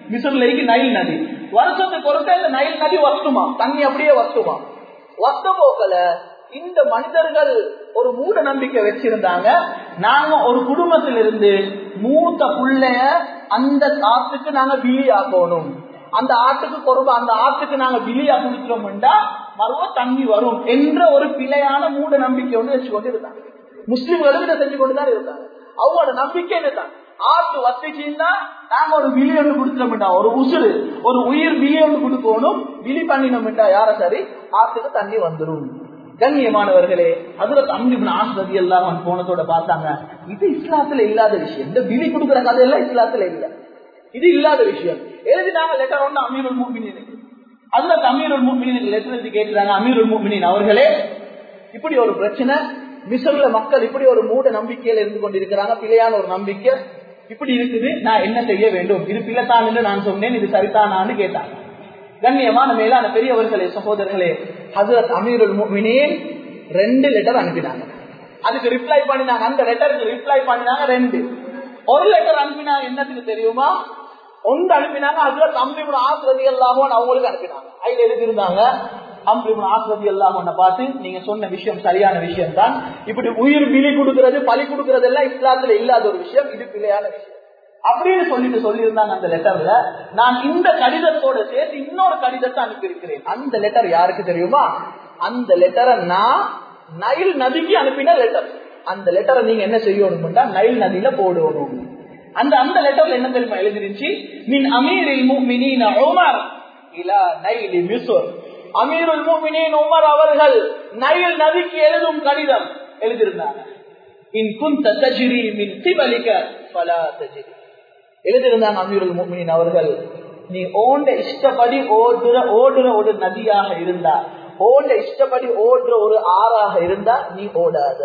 மிசர்லேக்கு நைல் நதி வருஷத்துக்கு ஒருக்க இந்த நைல் நதி வத்துமா தண்ணி அப்படியே வத்துமா வத்த போக்கல இந்த மனிதர்கள் ஒரு மூட நம்பிக்கை வச்சிருந்தாங்க நாங்க ஒரு குடும்பத்திலிருந்து மூத்த புள்ளைய அந்த ஆத்துக்கு நாங்க பிலி ஆக்கணும் அந்த ஆட்டுக்கு கொருபா அந்த ஆட்டுக்கு நாங்க பிலியா குடிக்கிறோம்டா மறுவ தண்ணி வரும் என்ற ஒரு பிழையான மூட நம்பிக்கை வந்து வச்சு கொண்டு இருந்தாங்க முஸ்லிம்களும் இதை செஞ்சு கொண்டுதான் இருந்தாங்க அவங்களோட நம்பிக்கை இதுதான் ஆட்டு வத்திச்சுன்னா நாங்க ஒரு விழி ஒன்று கொடுத்துட்டோம்டா ஒரு உசுறு ஒரு உயிர் விழி ஒன்று கொடுக்கணும் விழி பண்ணினோம்டா யார சரி ஆட்டுக்கு தண்ணி வந்துடும் கண்ணியமானவர்களே அதுல தம்பி ஆஸ்வதி எல்லாம் போனதோட பார்த்தாங்க இது இஸ்லாத்துல இல்லாத விஷயம் இந்த விழி கொடுக்குற கதையெல்லாம் இஸ்லாத்துல இல்ல இது இல்லாத விஷயம் எழுதினாங்க லெட்டர் ஒன்று அமீருல் மூமினின் அதுல அமீருல் மூமினின் லெட்டர் எழுதி கேட்டுறாங்க அமீருல் மூமினின் அவர்களே இப்படி ஒரு பிரச்சனை மிசர்ல மக்கள் இப்படி ஒரு மூட நம்பிக்கையில இருந்து கொண்டிருக்கிறாங்க பிழையான ஒரு நம்பிக்கை இப்படி இருக்குது நான் என்ன செய்ய வேண்டும் இது பிள்ளைத்தான் என்று நான் சொன்னேன் இது சரிதானான்னு கேட்டாங்க கண்ணியமான மேலான பெரியவர்களே சகோதரர்களே ஹசரத் அமீருல் முஃமினீன் ரெண்டு லெட்டர் அனுப்பினாங்க அதுக்கு ரிப்ளை பண்ணினாங்க அந்த லெட்டருக்கு ரிப்ளை பண்ணினாங்க ரெண்டு ஒரு லெட்டர் அனுப்பினாங்க என்னத்துக்கு தெரியுமா ஒன்று அனுப்பினாங்க ஹசரத் அம்ரிபுன் ஆசிரதி எல்லாமோ அவங்களுக்கு அனுப்பினாங்க அதுல எழுதியிருந்தாங்க அம்ரிபுன் ஆசிரதி எல்லாமோ பார்த்து நீங்க சொன்ன விஷயம் சரியான விஷயம் தான் இப்படி உயிர் பிலி கொடுக்கிறது பலி கொடுக்கிறது எல்லாம் இஸ்லாத்துல இல்லாத ஒரு விஷயம் இது பிழையான விஷயம் அப்படின்னு சொல்லிட்டு சொல்லியிருந்தாங்க அந்த லெட்டர்ல நான் இந்த கடிதத்தோட சேர்த்து இன்னொரு கடிதத்தை அனுப்பியிருக்கிறேன் அந்த லெட்டர் யாருக்கு தெரியுமா அந்த லெட்டரை நான் நைல் நதிக்கு அனுப்பின லெட்டர் அந்த லெட்டரை நீங்க என்ன செய்யணும்னா நைல் நதியில போடணும் அந்த அந்த லெட்டர்ல என்ன தெரியுமா எழுதிருச்சு மின் அமீரில் முஃமினீன உமர் இலா நைலி மிஸ்ர் அமீருல் முஃமினீன் உமர் அவர்கள் நைல் நதிக்கு எழுதும் கடிதம் எழுதியிருந்தாங்க இன் குந்த தஜ்ரி மின் கிபலிக ஃபலா தஜ்ரி எழுதியிருந்தாங்க அமீருல் முஃமினீன் அவர்கள் நீ ஓண்ட இஷ்டப்படி ஓடுற ஓடுற ஒரு நதியாக இருந்தா ஓண்ட இஷ்டப்படி ஓடுற ஒரு ஆறாக இருந்தா நீ ஓடாத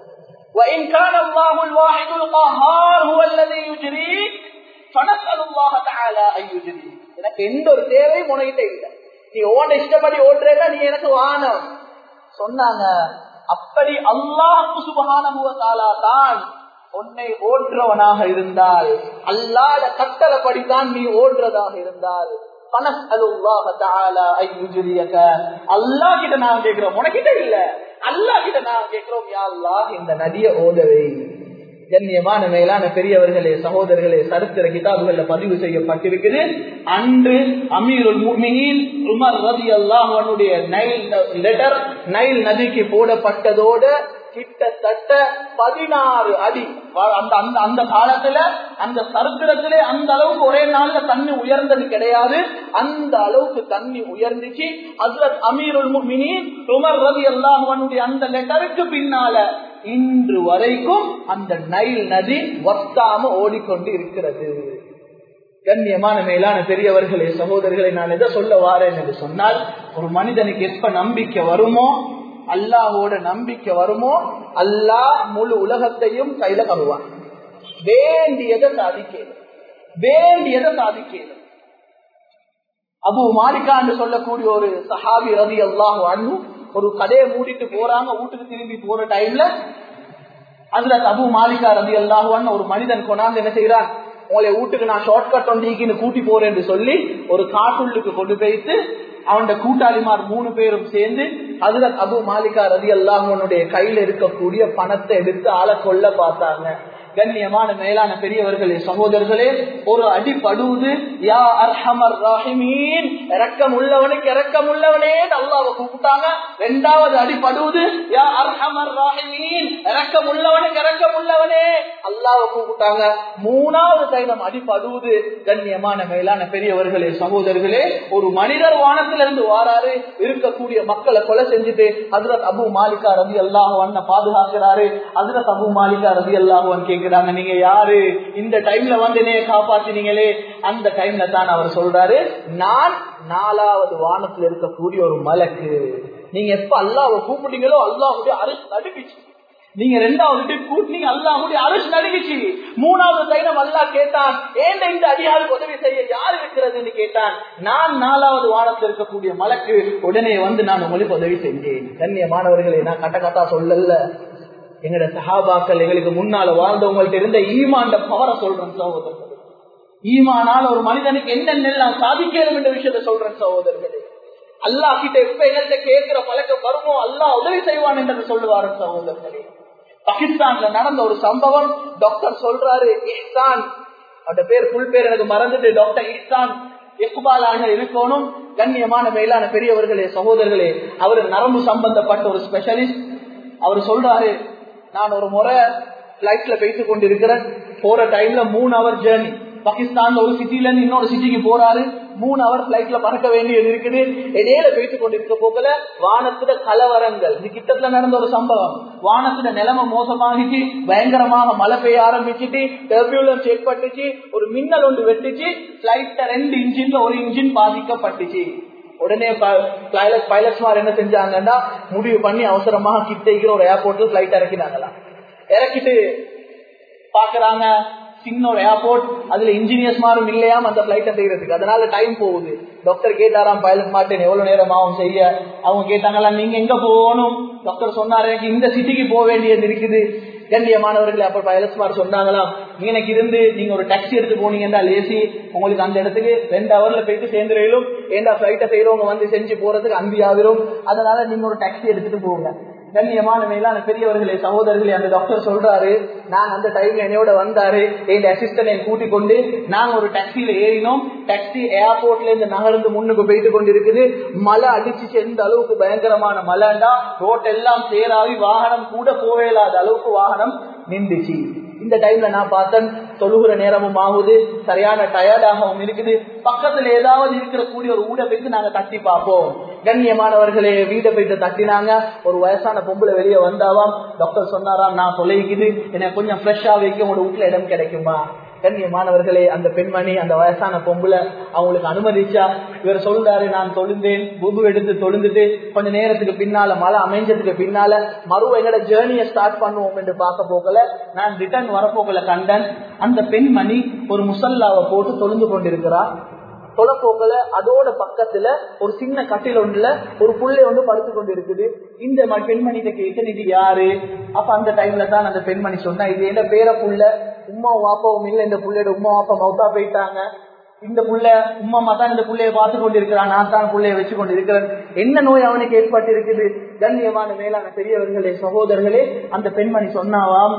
وإن كان الله الواحد القهار هو الذي يجريك فنسأل الله تعالى أن يجريك எனக்கு எந்த ஒரு தேவையும் உனக்கிட்ட இல்லை நீ ஓட இஷ்டப்படி ஓடுறேன்னா நீ எனக்கு வானம் சொன்னாங்க அப்படி அல்லாஹு சுபகான தான் உன்னை ஓட்டுறவனாக இருந்தால் அல்லாத கட்டளைப்படிதான் நீ ஓடுறதாக இருந்தால் அல்லா கிட்ட நான் கேட்கிறோம் உனக்கிட்ட இல்ல அல்லா கிட்ட நான் கேட்கிறோம் யா அல்லாஹ் இந்த நதிய ஓடவை கண்ணியமான மேலான பெரியவர்களே சகோதரர்களே சரித்திர கிதாபுகள்ல பதிவு செய்யப்பட்டிருக்குது அன்று அமீருல் முஃமினீன் உமர் ரதி அல்லாஹனுடைய நைல் லெட்டர் நைல் நதிக்கு போடப்பட்டதோட கிட்டத்தட்ட பதினாறு அடி அந்த அந்த அந்த காலத்துல அந்த சரித்திரத்திலே அந்த அளவுக்கு ஒரே நாள்ல தண்ணி உயர்ந்தது கிடையாது அந்த அளவுக்கு தண்ணி உயர்ந்துச்சு அதுல அமீருல் முஃமினீன் உமர் ரதி அல்லாஹனுடைய அந்த லெட்டருக்கு பின்னால இன்று வரைக்கும் அந்த நைல் நதி வத்தாம ஓடிக்கொண்டு இருக்கிறது கண்ணியமான மேலான பெரியவர்களே சகோதரர்களை நான் எதை சொல்ல வாரேன் என்று சொன்னால் ஒரு மனிதனுக்கு எப்ப நம்பிக்கை வருமோ அல்லாஹோட நம்பிக்கை வருமோ அல்லாஹ் முழு உலகத்தையும் கையில தருவான் வேண்டியதை சாதிக்கல வேண்டியதை சாதிக்கல அபு மாலிகா என்று சொல்லக்கூடிய ஒரு சஹாபி ரதி அல்லாஹ் அண்ணு ஒரு கதையை மூடிட்டு போறாங்க வீட்டுக்கு திரும்பி போற டைம்ல அதுல அபு மாலிகா ரதி அல்லாஹுவான்னு ஒரு மனிதன் கொண்டாந்து என்ன செய்யறான் உங்களை வீட்டுக்கு நான் ஷார்ட் கட் ஒன்றிக்குன்னு கூட்டி போறேன் என்று சொல்லி ஒரு காட்டுள்ளுக்கு கொண்டு போயிட்டு அவனோட கூட்டாளிமார் மூணு பேரும் சேர்ந்து அதுல அபு மாலிகா ரதி அல்லாஹனுடைய கையில இருக்கக்கூடிய பணத்தை எடுத்து ஆளை கொல்ல பார்த்தாங்க கண்ணியமான மேலான பெரியவர்களே சகோதரர்களே ஒரு அடி படுவது யா அர்ஹமர் ராஹிமீன் இறக்கம் உள்ளவனுக்கு இறக்கம் உள்ளவனே அல்லாவை கூப்பிட்டாங்க ரெண்டாவது அடி படுவது யா அர்ஹமர் ராஹிமீன் இறக்கம் உள்ளவனுக்கு இறக்கம் உள்ளவனே அல்லாவை கூப்பிட்டாங்க மூணாவது தைலம் அடி படுவது கண்ணியமான மேலான பெரியவர்களே சகோதரர்களே ஒரு மனிதர் வானத்திலிருந்து வாராரு இருக்கக்கூடிய மக்களை கொலை செஞ்சுட்டு ஹசரத் அபு மாலிகா ரவி அல்லாஹ் பாதுகாக்கிறாரு ஹசரத் அபு மாலிகா ரவி அல்லாஹ் கேட்கிறாங்க நீங்க யாரு இந்த டைம்ல வந்து என்னைய காப்பாத்தினீங்களே அந்த டைம்ல தான் அவர் சொல்றாரு நான் நாலாவது வானத்துல இருக்கக்கூடிய ஒரு மலக்கு நீங்க எப்ப அல்லாவை கூப்பிட்டீங்களோ அல்லாஹுடைய அரசு நடுக்கிச்சு நீங்க ரெண்டாவது கூட்டினீங்க அல்லாஹுடைய அரசு நடுங்கிச்சு மூணாவது தைனம் அல்லா கேட்டான் ஏன் இந்த அடியாருக்கு உதவி செய்ய யார் இருக்கிறதுன்னு கேட்டான் நான் நாலாவது வானத்தில் இருக்கக்கூடிய மலக்கு உடனே வந்து நான் உங்களுக்கு உதவி செஞ்சேன் கண்ணியமானவர்களை நான் கட்ட கட்டா சொல்லல எங்கட சஹாபாக்கள் எங்களுக்கு முன்னால வாழ்ந்தவங்கள்ட்ட இருந்த ஈமாண்ட பவரை சொல்றேன் சகோதரர்கள் ஈமானால் ஒரு மனிதனுக்கு என்னென்னலாம் சாதிக்கணும் என்ற விஷயத்த சொல்றேன் சகோதரர்களே அல்லாஹ் கிட்ட எப்ப எங்கள்கிட்ட கேட்கிற பழக்கம் வருமோ அல்லாஹ் உதவி செய்வான் என்று சொல்லுவாரு சகோதரர்களே பாகிஸ்தான்ல நடந்த ஒரு சம்பவம் டாக்டர் சொல்றாரு இஹ்சான் அந்த பேர் புல் பேர் எனக்கு மறந்துட்டு டாக்டர் இஹ்சான் எக்குபாலாக இருக்கணும் கண்ணியமான மேலான பெரியவர்களே சகோதரர்களே அவர் நரம்பு சம்பந்தப்பட்ட ஒரு ஸ்பெஷலிஸ்ட் அவர் சொல்றாரு நான் ஒரு முறை பிளைட்ல போயிட்டு கொண்டிருக்கிறேன் போற டைம்ல மூணு அவர் ஜேர்னி பாகிஸ்தான்ல ஒரு சிட்டில இருந்து இன்னொரு சிட்டிக்கு போறாரு மூணு அவர் பிளைட்ல பறக்க வேண்டியது இருக்குது இடையில போயிட்டு கொண்டிருக்க போக்கல வானத்துல கலவரங்கள் இது கிட்டத்துல நடந்த ஒரு சம்பவம் வானத்துல நிலைமை மோசமாகிச்சு பயங்கரமாக மழை பெய்ய ஆரம்பிச்சுட்டு டெர்பியூலன்ஸ் ஏற்பட்டுச்சு ஒரு மின்னல் ஒன்று வெட்டுச்சு பிளைட்ல ரெண்டு இன்ஜின்ல ஒரு இன்ஜின் பாதிக்கப்பட்டுச்சு உடனே பைலட்ஸ் மாதிரி என்ன செஞ்சாங்கன்னா முடிவு பண்ணி அவசரமாக கிட்ட ஒரு ஏர்போர்ட்ல பிளைட் இறக்கினாங்களா இறக்கிட்டு பாக்குறாங்க சின்ன ஒரு ஏர்போர்ட் அதுல இன்ஜினியர்ஸ் மாரும் இல்லையாம் அந்த பிளைட்டை செய்யறதுக்கு அதனால டைம் போகுது டாக்டர் கேட்டாராம் பைலட் மாட்டேன் எவ்வளவு நேரம் ஆகும் செய்ய அவங்க கேட்டாங்களா நீங்க எங்க போகணும் டாக்டர் சொன்னாரு எனக்கு இந்த சிட்டிக்கு போக வேண்டியது இருக்குது கண்ணியமானவர்கள் அப்ப பைலட்ஸ்மார் சொன்னாங்களாம் எனக்கு இருந்து நீங்க ஒரு டாக்ஸி எடுத்து போனீங்கன்னா லேசி உங்களுக்கு அந்த இடத்துக்கு ரெண்டு ஹவர்ல போயிட்டு சேர்ந்துடும் ஏண்டா பிளைட்டை செய்யறவங்க வந்து செஞ்சு போறதுக்கு அந்தி ஆகிரும் அதனால நீங்க ஒரு டாக்ஸி எடுத்துட்டு போங்க கண்ணியமான மேலான பெரியவர்களே சகோதரர்களே அந்த டாக்டர் சொல்றாரு நான் அந்த டைம் என்னையோட வந்தாரு என் அசிஸ்டன்ட் என் கூட்டிக் கொண்டு நாங்க ஒரு டாக்ஸியில ஏறினோம் டாக்ஸி ஏர்போர்ட்ல இருந்து நகர்ந்து முன்னுக்கு போயிட்டு கொண்டு இருக்குது மழை அடிச்சு எந்த அளவுக்கு பயங்கரமான மழைண்டா ரோட் எல்லாம் சேராவி வாகனம் கூட போவேலாத அளவுக்கு வாகனம் நின்றுச்சு இந்த டைம்ல நான் பார்த்தேன் தொழுகிற நேரமும் ஆகுது சரியான டயர்டாகவும் இருக்குது பக்கத்துல ஏதாவது இருக்கிற கூடிய ஒரு ஊட போயிட்டு நாங்க தட்டி பார்ப்போம் கண்ணியமானவர்களே வீட்டை போயிட்டு தட்டினாங்க ஒரு வயசான பொம்பளை வெளியே வந்தாவாம் டாக்டர் சொன்னாராம் நான் தொலைக்குது எனக்கு கொஞ்சம் ஃப்ரெஷ்ஷா வைக்க உங்களோட வீட்டுல இடம் கிடைக்குமா கண்ணியமானவர்களே அந்த பெண்மணி அந்த வயசான பொம்புல அவங்களுக்கு அனுமதிச்சா இவர் சொல்றாரு நான் தொழுந்தேன் புது எடுத்து தொழுந்துட்டு கொஞ்ச நேரத்துக்கு பின்னால மழை அமைஞ்சதுக்கு பின்னால மறு எங்கட ஜேர்னியை ஸ்டார்ட் பண்ணுவோம் என்று பார்க்க போகல நான் ரிட்டர்ன் வரப்போகல கண்டன் அந்த பெண்மணி ஒரு முசல்லாவை போட்டு தொழுந்து கொண்டிருக்கிறார் தொலைப்போக்கல அதோட பக்கத்துல ஒரு சின்ன கட்டில் ஒன்றுல ஒரு புள்ளை ஒன்று படுத்து கொண்டு இருக்குது இந்த பெண்மணிகிட்ட கேட்டு இது யாரு அப்ப அந்த டைம்ல தான் அந்த பெண்மணி சொன்னா இது என்ன பேர புள்ள உமா வாப்பாவும் இல்ல இந்த புள்ளையோட உமா வாப்பா மவுத்தா போயிட்டாங்க இந்த புள்ள உமாமா தான் இந்த புள்ளைய பார்த்து கொண்டு இருக்கிறான் நான் தான் புள்ளைய வச்சு கொண்டு இருக்கிறேன் என்ன நோய் அவனுக்கு ஏற்பட்டு இருக்குது கண்ணியமான மேலான பெரியவர்களே சகோதரர்களே அந்த பெண்மணி சொன்னாவாம்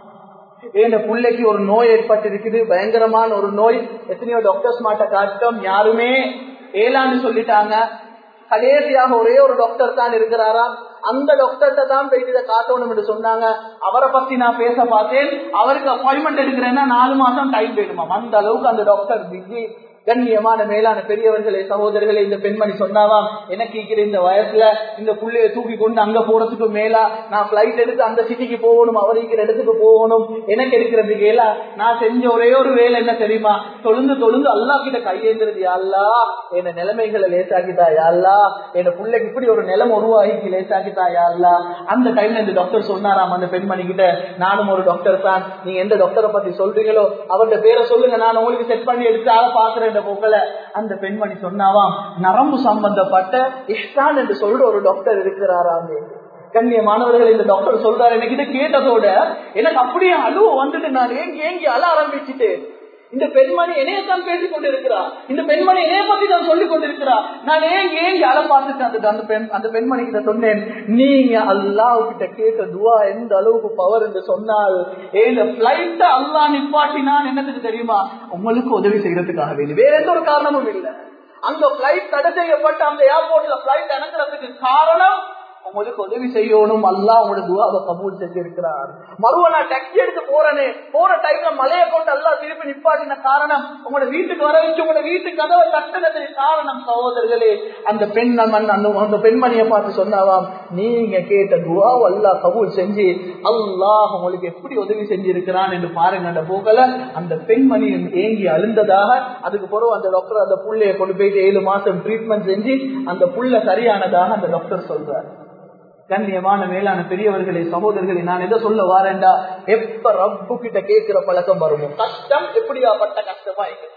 இந்த பிள்ளைக்கு ஒரு நோய் ஏற்பட்டு இருக்குது பயங்கரமான ஒரு நோய் எத்தனையோ டாக்டர்ஸ் மாட்ட காட்டம் யாருமே ஏலான்னு சொல்லிட்டாங்க கடைசியாக ஒரே ஒரு டாக்டர் தான் இருக்கிறாரா அந்த டாக்டர்கிட்ட தான் போயிட்டு இதை காட்டணும் என்று சொன்னாங்க அவரை பத்தி நான் பேச பார்த்தேன் அவருக்கு அப்பாயின்மெண்ட் எடுக்கிறேன்னா நாலு மாசம் டைம் வேணுமா அந்த அளவுக்கு அந்த டாக்டர் பிஸி கண்ணியமான மேலான பெரியவர்களே சகோதரர்களே இந்த பெண்மணி சொன்னாவாம் எனக்கு இருக்கிற இந்த வயசுல இந்த புள்ளைய தூக்கி கொண்டு அங்க போறதுக்கு மேலா நான் பிளைட் எடுத்து அந்த சிட்டிக்கு போகணும் அவர் இருக்கிற இடத்துக்கு போகணும் எனக்கு இருக்கிறது கேலா நான் செஞ்ச ஒரே ஒரு வேலை என்ன தெரியுமா தொழுந்து தொழுந்து அல்லா கிட்ட கையேந்திரது அல்லா என்ன நிலைமைகளை லேசாக்கிட்டா யாழ்லா என்ன பிள்ளைக்கு இப்படி ஒரு நிலம் உருவாகி லேசாக்கிட்டா யாழ்லா அந்த டைம்ல இந்த டாக்டர் சொன்னாராம் அந்த பெண்மணி கிட்ட நானும் ஒரு டாக்டர் தான் நீங்க எந்த டாக்டரை பத்தி சொல்றீங்களோ அவருடைய பேரை சொல்லுங்க நான் உங்களுக்கு செட் பண்ணி எடுத்து ஆள பாக்குறேன் போக்கல அந்த பெண்மணி சொன்னாவாம் நரம்பு சம்பந்தப்பட்ட இஷ்டான் என்று சொல்ற ஒரு டாக்டர் இருக்கிறாராமே கண்ணியமானவர்கள் இந்த டாக்டர் சொல்றாரு எனக்கு இதை கேட்டதோட எனக்கு அப்படியே அழுவ வந்துட்டு நான் ஏங்கி ஏங்கி அழ ஆரம்பிச்சுட்டு இந்த பெண்மணி என்னையத்தான் பேசிக் கொண்டிருக்கிறா இந்த பெண்மணி என்னைய பத்தி தான் சொல்லிக் கொண்டிருக்கிறா நான் ஏன் ஏங்கி அழ பார்த்துட்டு அந்த அந்த பெண் அந்த பெண்மணி கிட்ட சொன்னேன் நீங்க அல்லாஹ் கிட்ட கேட்ட துவா எந்த அளவுக்கு பவர் என்று சொன்னால் இந்த பிளைட்ட அல்லா நிப்பாட்டினான் என்னதுக்கு தெரியுமா உங்களுக்கு உதவி செய்யறதுக்காக வேண்டி வேற எந்த ஒரு காரணமும் இல்லை அந்த பிளைட் தடை செய்யப்பட்ட அந்த ஏர்போர்ட்ல பிளைட் இறங்குறதுக்கு காரணம் உங்களுக்கு உதவி செய்யணும் அல்லா உங்களோட துவாவை கபூல் செஞ்சிருக்கிறார் மறுவ நான் டாக்ஸி எடுத்து போறேனே போற டைம்ல மலையை கொண்டு அல்லா திருப்பி நிப்பாட்டின காரணம் உங்களோட வீட்டுக்கு வர வச்சு உங்களோட வீட்டு கதவை தட்டினதுக்கு காரணம் சகோதரர்களே அந்த பெண் அந்த அந்த பெண்மணியை பார்த்து சொன்னாவாம் நீங்க கேட்ட துவாவை அல்லா கபூல் செஞ்சு அல்லாஹ் உங்களுக்கு எப்படி உதவி செஞ்சிருக்கிறான் என்று பாருங்க அந்த போகல அந்த பெண்மணி ஏங்கி அழுந்ததாக அதுக்கு பிறகு அந்த டாக்டர் அந்த புள்ளைய கொண்டு போயிட்டு ஏழு மாசம் ட்ரீட்மெண்ட் செஞ்சு அந்த புள்ள சரியானதாக அந்த டாக்டர் சொல்றாரு கண்ணியமான மேலான பெரியவர்களே சகோதரர்களே நான் எதை சொல்ல வாரேன்டா எப்ப ரப்பு கிட்ட கேட்கிற பழக்கம் வருமோ கஷ்டம் எப்படியாப்பட்ட கஷ்டமா இருக்கு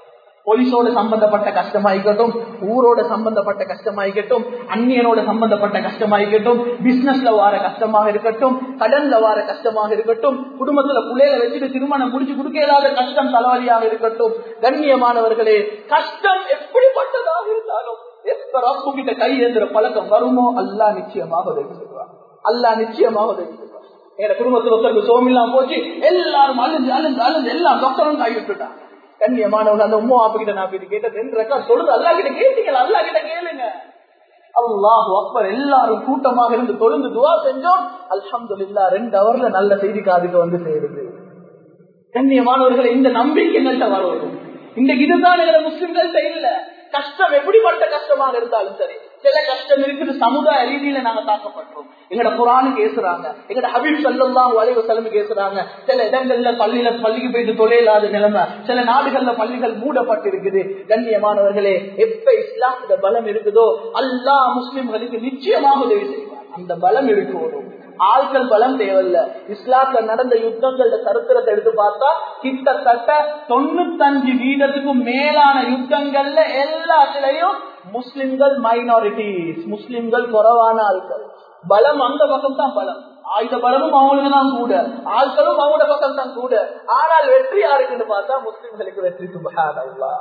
போலீஸோட சம்பந்தப்பட்ட கஷ்டமாயிக்கட்டும் ஊரோட சம்பந்தப்பட்ட கஷ்டமாயிக்கட்டும் அந்நியனோட சம்பந்தப்பட்ட கஷ்டமாயிக்கட்டும் பிசினஸ்ல வார கஷ்டமாக இருக்கட்டும் கடன்ல வார கஷ்டமாக இருக்கட்டும் குடும்பத்துல புள்ளையில வச்சுட்டு திருமணம் முடிச்சு கொடுக்க இயலாத கஷ்டம் தலைவலியாக இருக்கட்டும் கண்ணியமானவர்களே கஷ்டம் எப்படிப்பட்டதாக இருந்தாலும் எப்ப ரப்பு கிட்ட கை ஏந்துற பழக்கம் வருமோ அல்லா நிச்சயமாக உதவி செய்வார் அல்லா நிச்சயமாக உதவி செய்வார் எங்க குடும்பத்துல ஒருத்தருக்கு சோமில்லாம் போச்சு எல்லாரும் அழுந்து அழுந்து அழுந்து எல்லாம் டாக்டரும் கை விட்டுட்டாங்க கண்ணியமானவங்க அந்த உம்மா அப்பா கிட்ட நான் போயிட்டு கேட்டேன் ரெண்டு ரெக்கார்ட் சொல்லுது அல்லா கிட்ட கேட்டீங்களா அல்லா கிட்ட கேளுங்க அல்லாஹ் அக்பர் எல்லாரும் கூட்டமாக இருந்து தொழுந்து துவா செஞ்சோம் அல்ஹம்துலில்லா ரெண்டு அவர்ல நல்ல செய்தி காதுக்கு வந்து சேருது கண்ணியமானவர்கள் இந்த நம்பிக்கை எங்கள்கிட்ட வரும் இந்த இதுதான் எங்களை முஸ்லிம்கள்ட்ட இல்ல கஷ்டம் எப்படிப்பட்ட கஷ்டமாக இருந்தாலும் சரி சில கஷ்டம் இருக்குது சமுதாய ரீதியில நாங்க தாக்கப்பட்டோம் எங்கட குரானு கேசுறாங்க எங்கட ஹபீப் சல்லாம் வளைவு செலவு கேசுறாங்க சில இடங்கள்ல பள்ளியில பள்ளிக்கு போயிட்டு தொழிலாத நிலைமை சில நாடுகள்ல பள்ளிகள் மூடப்பட்டு இருக்குது கண்ணியமானவர்களே எப்ப இஸ்லாமிய பலம் இருக்குதோ அல்லா முஸ்லிம்களுக்கு நிச்சயமாக உதவி செய்வார் அந்த பலம் இருக்கணும் ஆட்கள் பலம் தேவையில்ல இஸ்லாத்துல நடந்த யுத்தங்களோட சரித்திரத்தை எடுத்து பார்த்தா கிட்டத்தட்ட தொண்ணூத்தஞ்சு வீதத்துக்கும் மேலான யுத்தங்கள்ல எல்லாத்திலையும் முஸ்லிம்கள் மைனாரிட்டிஸ் முஸ்லிம்கள் குறைவான ஆட்கள் பலம் அந்த பக்கம் தான் பலம் ஆயுத பலமும் அவங்களுக்கு தான் கூட ஆட்களும் அவங்களோட பக்கம் தான் கூட ஆனால் வெற்றி யாருக்குன்னு பார்த்தா முஸ்லிம்களுக்கு வெற்றி சுபஹானல்லா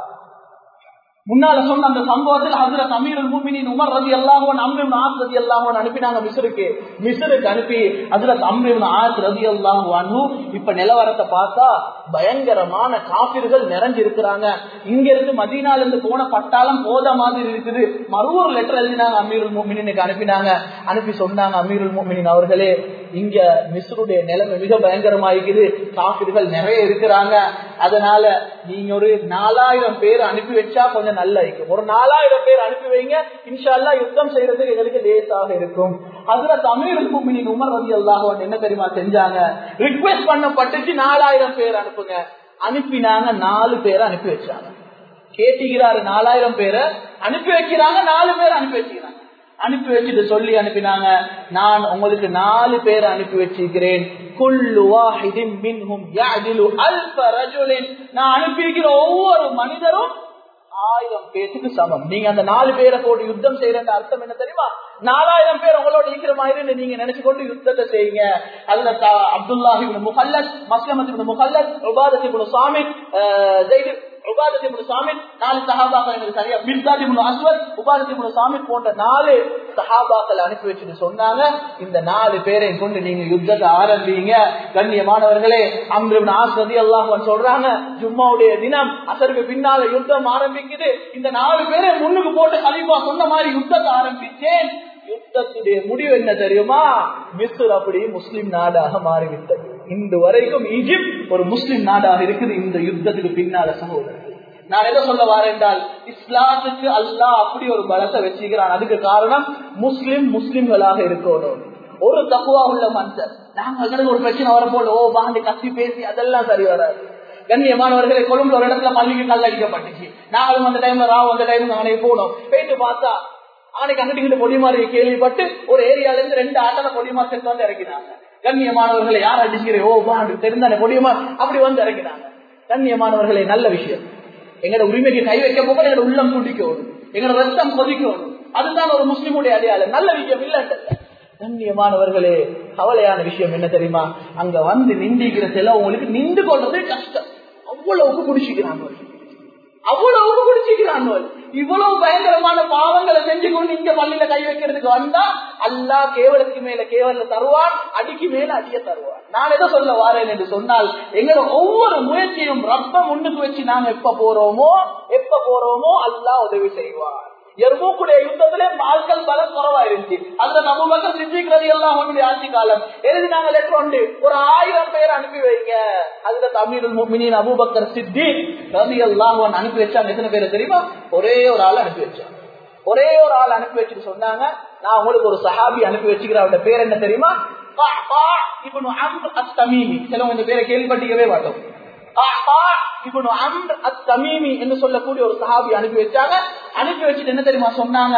முன்னால சொன்ன அந்த சம்பவத்தில் ஹசரத் அமீருல் மூமினின் உமர் ரதி அல்லாஹன் அம்ரின் ஆஸ் ரதி அல்லாஹன் அனுப்பினாங்க மிஸ்ருக்கு மிஸ்ருக்கு அனுப்பி ஹசரத் அம்ரின் ஆஸ் ரதி அல்லாஹு இப்ப நிலவரத்தை பார்த்தா பயங்கரமான காபிர்கள் நிறைஞ்சிருக்கிறாங்க இங்க இருந்து மதீனால இருந்து போன பட்டாளம் போத மாதிரி இருக்குது மறுவொரு லெட்டர் எழுதினாங்க அமீருல் மூமினுக்கு அனுப்பினாங்க அனுப்பி சொன்னாங்க அமீருல் மூமினின் அவர்களே இங்க மிஸ்ருடைய நிலைமை மிக பயங்கரமாயிருக்குது காபிர்கள் நிறைய இருக்கிறாங்க அதனால நீங்க ஒரு நாலாயிரம் பேர் அனுப்பி வச்சா கொஞ்சம் நல்லா இருக்கும் ஒரு நாலாயிரம் பேர் அனுப்பி வைங்க இன்ஷால்லா யுத்தம் செய்யறதுக்கு எங்களுக்கு லேசாக இருக்கும் அதுல தமிழ் முமினின் உமர் ரதி அல்லாஹ் என்ன தெரியுமா செஞ்சாங்க ரிக்வெஸ்ட் பண்ணப்பட்டுச்சு நாலாயிரம் பேர் அனுப்புங்க அனுப்பினாங்க நாலு பேரை அனுப்பி வச்சாங்க கேட்டுகிறாரு நாலாயிரம் பேரை அனுப்பி வைக்கிறாங்க நாலு பேர் அனுப்பி வச்சுக்கிறாங்க அனுப்பி வச்சுட்டு சொல்லி அனுப்பினாங்க நான் உங்களுக்கு நாலு பேர் அனுப்பி வச்சிருக்கிறேன் நான் அனுப்பியிருக்கிற ஒவ்வொரு மனிதரும் ஆயிரம் பேருக்கு சமம் நீங்க அந்த நாலு பேரை போட்டு யுத்தம் செய்யற அர்த்தம் என்ன தெரியுமா நாலாயிரம் பேர் உங்களோட இருக்கிற மாதிரி நீங்க நினைச்சு கொண்டு யுத்தத்தை செய்யுங்க அதுல அப்துல்லாஹி முகல்லத் மஸ்லமத் முகல்லத் உபாதத்தி சாமி ஜெயிது உபாதத்தி சாமித் நாலு சஹாபாக்கள் எனக்கு சரியா மிர்தாதி அஸ்வத் உபாதத்தி சாமித் போன்ற நாலு சஹாபாக்கள் அனுப்பி வச்சுட்டு சொன்னாங்க இந்த நாலு பேரை கொண்டு நீங்க யுத்தத்தை ஆரம்பிங்க கண்ணியமானவர்களே அம்ரின் ஆஸ்வதி அல்லாஹ் சொல்றாங்க ஜும்மாவுடைய தினம் அசருக்கு பின்னால யுத்தம் ஆரம்பிக்குது இந்த நாலு பேரை முன்னுக்கு போட்டு கலிப்பா சொன்ன மாதிரி யுத்தத்தை ஆரம்பிச்சேன் யுத்தத்துடைய முடிவு என்ன தெரியுமா மிஸ்ர் அப்படி முஸ்லிம் நாடாக மாறிவிட்டது இன்று வரைக்கும் ஈஜிப்ட் ஒரு முஸ்லிம் நாடாக இருக்குது இந்த யுத்தத்துக்கு பின்னால சகோதரர் நான் எதை சொல்ல வரேன் என்றால் இஸ்லாத்துக்கு அல்லாஹ் அப்படி ஒரு பலத்தை வச்சுக்கிறான் அதுக்கு காரணம் முஸ்லிம் முஸ்லிம்களாக இருக்கணும் ஒரு தப்புவா உள்ள மனுஷன் நாங்க ஒரு பிரச்சனை வரப்போல ஓ பாண்டு கத்தி பேசி அதெல்லாம் சரி வராது கண்ணியமானவர்களை கொழும்புல ஒரு இடத்துல பள்ளிக்கு கல் அடிக்கப்பட்டுச்சு நாங்களும் அந்த டைம்ல ராவ் அந்த டைம் நானே போனோம் போயிட்டு பார்த்தா ஆனைக்கு அங்கிட்டு கொடிமாரி கேள்விப்பட்டு ஒரு ஏரியால இருந்து ரெண்டு ஆட்டல கொடிமார் சேர்த்து வந்து இறக்கினாங்க கண்ணியமானவர்களை யார் அடிச்சுக்கிறே ஓ பாண்டு தெரிந்தானே கொடிமார் அப்படி வந்து இறக்கினாங்க கண்ணியமானவர்களை நல்ல விஷயம் எங்களோட உரிமைக்கு கை வைக்க போக எங்களோட உள்ளம் துடிக்கணும் எங்களோட ரத்தம் கொதிக்கணும் அதுதான் ஒரு முஸ்லிமுடைய அடையாளம் நல்ல விஷயம் இல்ல கண்ணியமானவர்களே கவலையான விஷயம் என்ன தெரியுமா அங்க வந்து நிந்திக்கிற சில உங்களுக்கு நின்று கொள்றது கஷ்டம் அவ்வளவுக்கு குடிச்சிக்கிறாங்க அவ்வளவுக்கு குடிச்சிக்கிறாங்க இவ்வளவு பயங்கரமான பாவங்களை செஞ்சு கொண்டு இங்க பள்ளியில கை வைக்கிறதுக்கு வந்தா அல்லா கேவலத்துக்கு மேல கேவல தருவான் அடிக்கு மேல அடிய தருவான் நான் எதை சொல்ல வாரேன் என்று சொன்னால் எங்களோட ஒவ்வொரு முயற்சியும் ரப்ப முன்னுக்கு வச்சு நாங்க எப்ப போறோமோ எப்ப போறோமோ அல்லா உதவி செய்வார் எருமூக்குடைய யுத்தத்திலே ஆட்கள் பலம் குறவா இருந்துச்சு அந்த நம்ம மக்கள் சிந்திக்கிறது எல்லாம் உன்னுடைய ஆட்சி காலம் எழுதினாங்க லெட்டர் உண்டு ஒரு ஆயிரம் பேர் அனுப்பி வைங்க அதுல தமிழ் முமினின் அபுபக்கர் சித்தி ரவி எல்லாம் அனுப்பி வச்சாங்க எத்தனை பேர் தெரியுமா ஒரே ஒரு ஆள் அனுப்பி வச்சாங்க ஒரே ஒரு ஆள் அனுப்பி வச்சுட்டு சொன்னாங்க நான் உங்களுக்கு ஒரு சஹாபி அனுப்பி வச்சுக்கிறேன் அவருடைய பேர் என்ன தெரியுமா சிலவங்க இந்த பேரை கேள்விப்பட்டிக்கவே மாட்டோம் என்று சொல்லக்கூடிய ஒரு சஹாபி அனுப்பி வச்சாங்க அனுப்பி வச்சுட்டு என்ன தெரியுமா சொன்னாங்க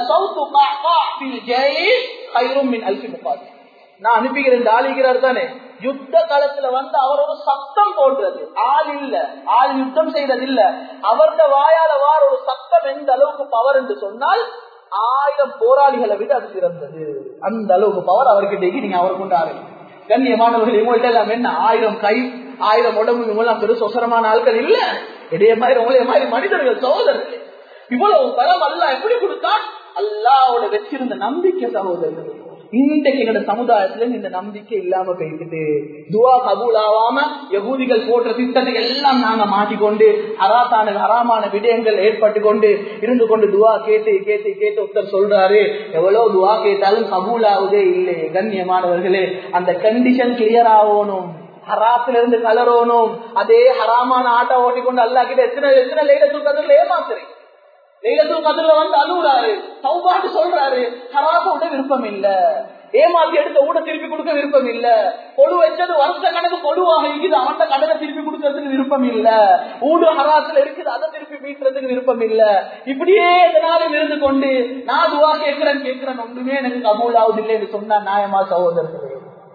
நான் அனுப்பிக்கிறேன் ஆளிக்கிறார் தானே யுத்த காலத்துல வந்து அவர் ஒரு சத்தம் போடுறது ஆள் இல்ல ஆள் யுத்தம் செய்யறது இல்ல அவரது வாயால வார ஒரு சத்தம் எந்த அளவுக்கு பவர் என்று சொன்னால் ஆயிரம் போராளிகளை விட அது சிறந்தது அந்த அளவுக்கு பவர் அவர்கிட்ட நீங்க அவர் கொண்டாரு கண்ணியமானவர்கள் இவங்கள்ட்ட எல்லாம் என்ன ஆயிரம் கை ஆயிரம் உடம்பு இவங்கெல்லாம் பெரு சொசரமான ஆட்கள் இல்ல இடைய மாதிரி உங்களே மாதிரி மனிதர்கள் சகோதரர்கள் இவ்வளவு பலம் அல்ல எப்படி கொடுத்தான் அல்லாவோட வச்சிருந்த நம்பிக்கை சகோதரர்கள் இன்றைக்கு எங்களோட சமுதாயத்துல இந்த நம்பிக்கை இல்லாம போயிட்டு துவா கபூல் ஆகாம யகூதிகள் போன்ற திட்டத்தை எல்லாம் நாங்க மாட்டிக்கொண்டு ஹராத்தான ஹராமான விடயங்கள் ஏற்பட்டு கொண்டு இருந்து கொண்டு துவா கேட்டு கேட்டு கேட்டு ஒருத்தர் சொல்றாரு எவ்வளவு துவா கேட்டாலும் கபூல் ஆகுதே இல்லை கண்ணியமானவர்களே அந்த கண்டிஷன் கிளியர் ஆகணும் ஹராத்துல இருந்து கலரணும் அதே ஹராமான ஆட்டை ஓட்டிக்கொண்டு அல்லா கிட்ட எத்தனை எத்தனை லைல தூக்கத்துல ஏமாத்துறேன் லைலத்துல் கதிரில வந்து அழுகுறாரு சௌபாட்டு சொல்றாரு ஹராச விட விருப்பம் இல்ல ஏமாத்தி எடுத்த ஊட திருப்பி கொடுக்க விருப்பம் இல்ல கொடு வச்சது வருஷ கணக்கு கொழுவாக இருக்குது அவன் கடனை திருப்பி கொடுக்கறதுக்கு விருப்பம் இல்ல ஊடு ஹராத்துல இருக்குது அதை திருப்பி மீட்டுறதுக்கு விருப்பம் இல்ல இப்படியே இதனாலும் இருந்து கொண்டு நான் துவா கேட்கிறேன் கேட்கிறேன் ஒன்றுமே எனக்கு கபூல் ஆகுது இல்லைன்னு சொன்னா நியாயமா சகோதரர்களே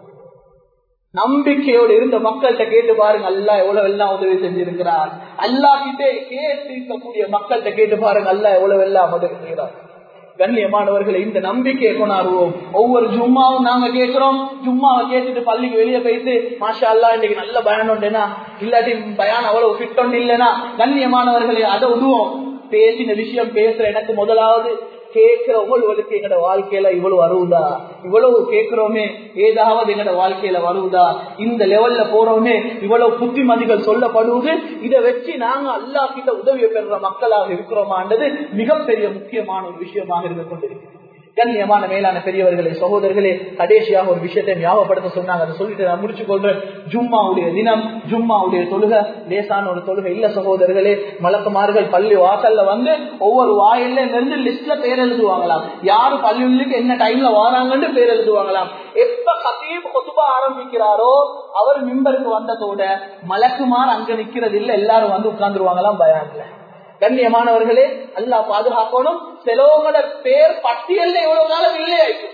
நம்பிக்கையோடு இருந்த மக்கள்கிட்ட கேட்டு பாருங்க அல்லா எவ்வளவு எல்லாம் உதவி செஞ்சிருக்கிறார் அல்லா கிட்டே கேட்டு இருக்கக்கூடிய மக்கள்கிட்ட கேட்டு பாருங்க அல்லா எவ்வளவு எல்லாம் உதவி செய்கிறார் கண்ணியமானவர்களை இந்த நம்பிக்கையை கொண்டாடுவோம் ஒவ்வொரு ஜும்மாவும் நாங்க கேட்கிறோம் ஜும்மாவை கேட்டுட்டு பள்ளிக்கு வெளியே போயிட்டு மாஷா அல்லா இன்னைக்கு நல்ல பயன் உண்டுனா இல்லாட்டி பயான் அவ்வளவு ஃபிட் ஒன்று இல்லைன்னா கண்ணியமானவர்களை அதை விடுவோம் பேசின விஷயம் பேசுற எனக்கு முதலாவது கேட்கிற உங்களுக்கு எங்கட வாழ்க்கையில இவ்வளவு வருவதா இவ்வளவு கேட்கிறோமே ஏதாவது எங்கட வாழ்க்கையில வருவதா இந்த லெவல்ல போறோமே இவ்வளவு புத்திமதிகள் சொல்லப்படுவது இதை வச்சு நாங்க அல்லா கிட்ட உதவியை பெறுற மக்களாக இருக்கிறோமான்றது மிகப்பெரிய முக்கியமான ஒரு விஷயமாக இருந்து கொண்டிருக்கிறது கண்ணியமான மேலான பெரியவர்களே சகோதரர்களே கடைசியாக ஒரு விஷயத்தை ஞாபகப்படுத்த சொன்னாங்க அதை சொல்லிட்டு நான் முடிச்சு கொள்றேன் ஜும்மாவுடைய தினம் ஜும்மாவுடைய தொழுகை லேசான ஒரு தொழுகை இல்ல சகோதரர்களே மலக்குமார்கள் பள்ளி வாசல்ல வந்து ஒவ்வொரு வாயில இருந்து லிஸ்ட்ல பேர் எழுதுவாங்களாம் யாரு பள்ளிக்கு என்ன டைம்ல வாராங்கன்னு பேர் எழுதுவாங்களாம் எப்ப கத்தீப் கொத்துபா ஆரம்பிக்கிறாரோ அவர் மிம்பருக்கு வந்ததோட மலக்குமார் அங்க நிக்கிறது இல்ல எல்லாரும் வந்து உட்கார்ந்துருவாங்களாம் பயான்ல கண்ணியமானவர்களே அல்லா பாதுகாக்கணும் செலவுங்களோட பேர் பட்டியல்ல எவ்வளவு காலம் இல்லையாயிட்டு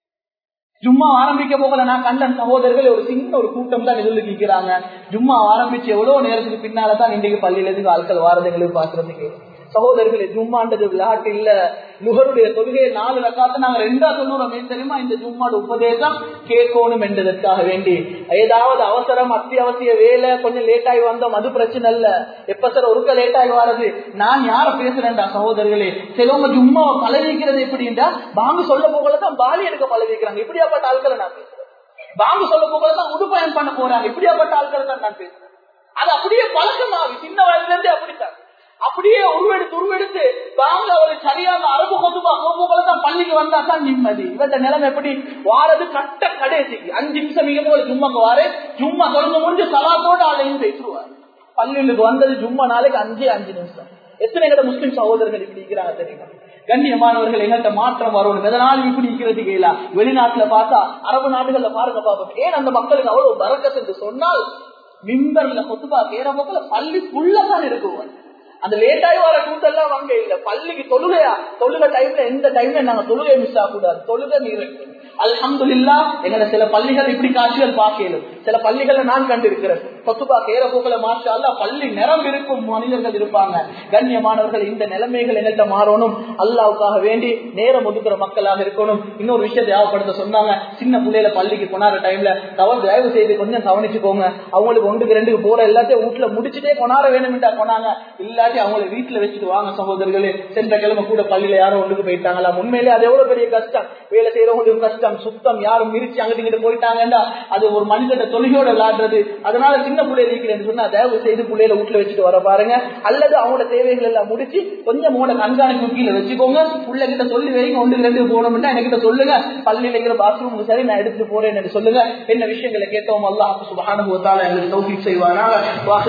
ஜும்மா ஆரம்பிக்க போகல நான் கண்டன் சகோதரர்கள் ஒரு சின்ன ஒரு கூட்டம் தான் எதிர்த்து நிற்கிறாங்க ஜும்மா ஆரம்பிச்சு எவ்வளவு நேரத்துக்கு பின்னாலதான் இன்றைக்கு பள்ளியில இருந்து ஆட்கள் வாரதுங்களுக்கு பாக்குறதுக்கு சகோதரர்களே ஜும்மான்றது விளையாட்டு இல்ல நுகருடைய தொழுகையை நாலு ரக்காத்து நாங்க ரெண்டா சொல்லுறோம் ஏன் தெரியுமா இந்த ஜும்மாட உபதேசம் கேட்கணும் என்றதற்காக வேண்டி ஏதாவது அவசரம் அத்தியாவசிய வேலை கொஞ்சம் லேட் ஆகி வந்தோம் அது பிரச்சனை இல்ல எப்ப சார் ஒருக்க லேட் ஆகி வர்றது நான் யார பேசுறேன்டா சகோதரர்களே சிலவங்க ஜும்மாவை பழகிக்கிறது எப்படின்னா பாங்கு சொல்ல போகலதான் பாலி எடுக்க பழகிக்கிறாங்க இப்படியாப்பட்ட ஆட்களை நான் பேசுறேன் பாங்கு சொல்ல போகலதான் உடுப்பயன் பண்ண போறாங்க இப்படியாப்பட்ட ஆட்களை தான் நான் பேசுறேன் அது அப்படியே பழக்கமாகும் சின்ன வயசுல இருந்தே அப்படித்தான் அப்படியே உருவெடுத்து உருவெடுத்து வாங்க ஒரு சரியான அரபு கொண்டுபா கோபுகளை தான் பள்ளிக்கு வந்தா தான் நிம்மதி இவற்ற நிலைமை எப்படி வாரது கட்ட கடைசிக்கு அஞ்சு நிமிஷம் மிக போல ஜும்மாக்கு வாரு ஜும்மா தொடர்ந்து முடிஞ்சு சலாத்தோட ஆளையும் பேசுவார் பள்ளிகளுக்கு வந்தது ஜும்மா நாளைக்கு அஞ்சு அஞ்சு நிமிஷம் எத்தனை கிட்ட முஸ்லிம் சகோதரர்கள் இப்படி இருக்கிறாங்க தெரியுமா கண்ணியமானவர்கள் எங்கள்கிட்ட மாற்றம் வரணும் எதனாலும் இப்படி இருக்கிறது கேளா வெளிநாட்டுல பார்த்தா அரபு நாடுகள்ல பாருங்க பாப்போம் ஏன் அந்த மக்களுக்கு அவ்வளவு பறக்கத்து என்று சொன்னால் மிம்பர்ல கொத்துபா பேர போக்கல பள்ளிக்குள்ளதான் இருக்குவாங்க அந்த லேட் ஆகி வர கூட்டெல்லாம் அங்க இல்ல பள்ளிக்கு தொழுகையா தொழுகை டைம்ல எந்த டைம்ல நாங்க தொழுகை மிஸ் ஆகக்கூடாது தொழுகை நீர் அல்ஹம்து இல்லா எங்களை சில பள்ளிகள் இப்படி காட்சிகள் பார்க்கலும் சில பள்ளிகளை நான் கண்டிருக்கிறேன் கொத்துபா கேர போக்கல மாற்றா அல்ல பள்ளி நிறம் இருக்கும் மனிதர்கள் இருப்பாங்க கண்ணியமானவர்கள் இந்த நிலைமைகள் எங்கள்கிட்ட மாறணும் அல்லாவுக்காக வேண்டி நேரம் ஒதுக்குற மக்களாக இருக்கணும் இன்னொரு விஷயத்தை ஞாபகப்படுத்த சொன்னாங்க சின்ன பிள்ளையில பள்ளிக்கு கொண்டாடுற டைம்ல தவறு தயவு செய்து கொஞ்சம் கவனிச்சுக்கோங்க அவங்களுக்கு ஒன்றுக்கு ரெண்டுக்கு போற எல்லாத்தையும் வீட்டுல முடிச்சுட்டே கொண்டாட வேணும்ட்டா கொண்டாங்க இல்லாட்டி அவங்களை வீட்டுல வச்சுட்டு வாங்க சகோதரர்களே சென்ற கிழமை கூட பள்ளியில யாரும் ஒன்றுக்கு போயிட்டாங்களா உண்மையிலே அது எவ்வளவு பெரிய கஷ்டம் வேலை செய்யறவங்களுக்கு கஷ்டம் சுத்தம் யாரும் மிரிச்சு அங்கிட்டு இங்கிட்டு போயிட்டாங்கன்னா அது ஒரு மனிதன தொழுகையோட விளையாடுறது அதனால சின்ன பிள்ளைய இருக்கிறேன்னு சொன்னா தயவு செய்து பிள்ளையில வீட்டுல வச்சுட்டு வர பாருங்க அல்லது அவங்களோட தேவைகள் எல்லாம் முடிச்சு கொஞ்சம் உங்களோட கண்காணிப்பு கீழே வச்சுக்கோங்க உள்ள கிட்ட சொல்லி வைங்க ஒன்று ரெண்டு போகணும்னா என்கிட்ட சொல்லுங்க பள்ளியில இருக்கிற பாத்ரூம் சரி நான் எடுத்துட்டு போறேன்னு சொல்லுங்க என்ன விஷயங்களை கேட்டோம் அல்லாஹ் சுபஹானஹு வ தஆலா எங்களுக்கு தௌஃபீக் செய்வானாக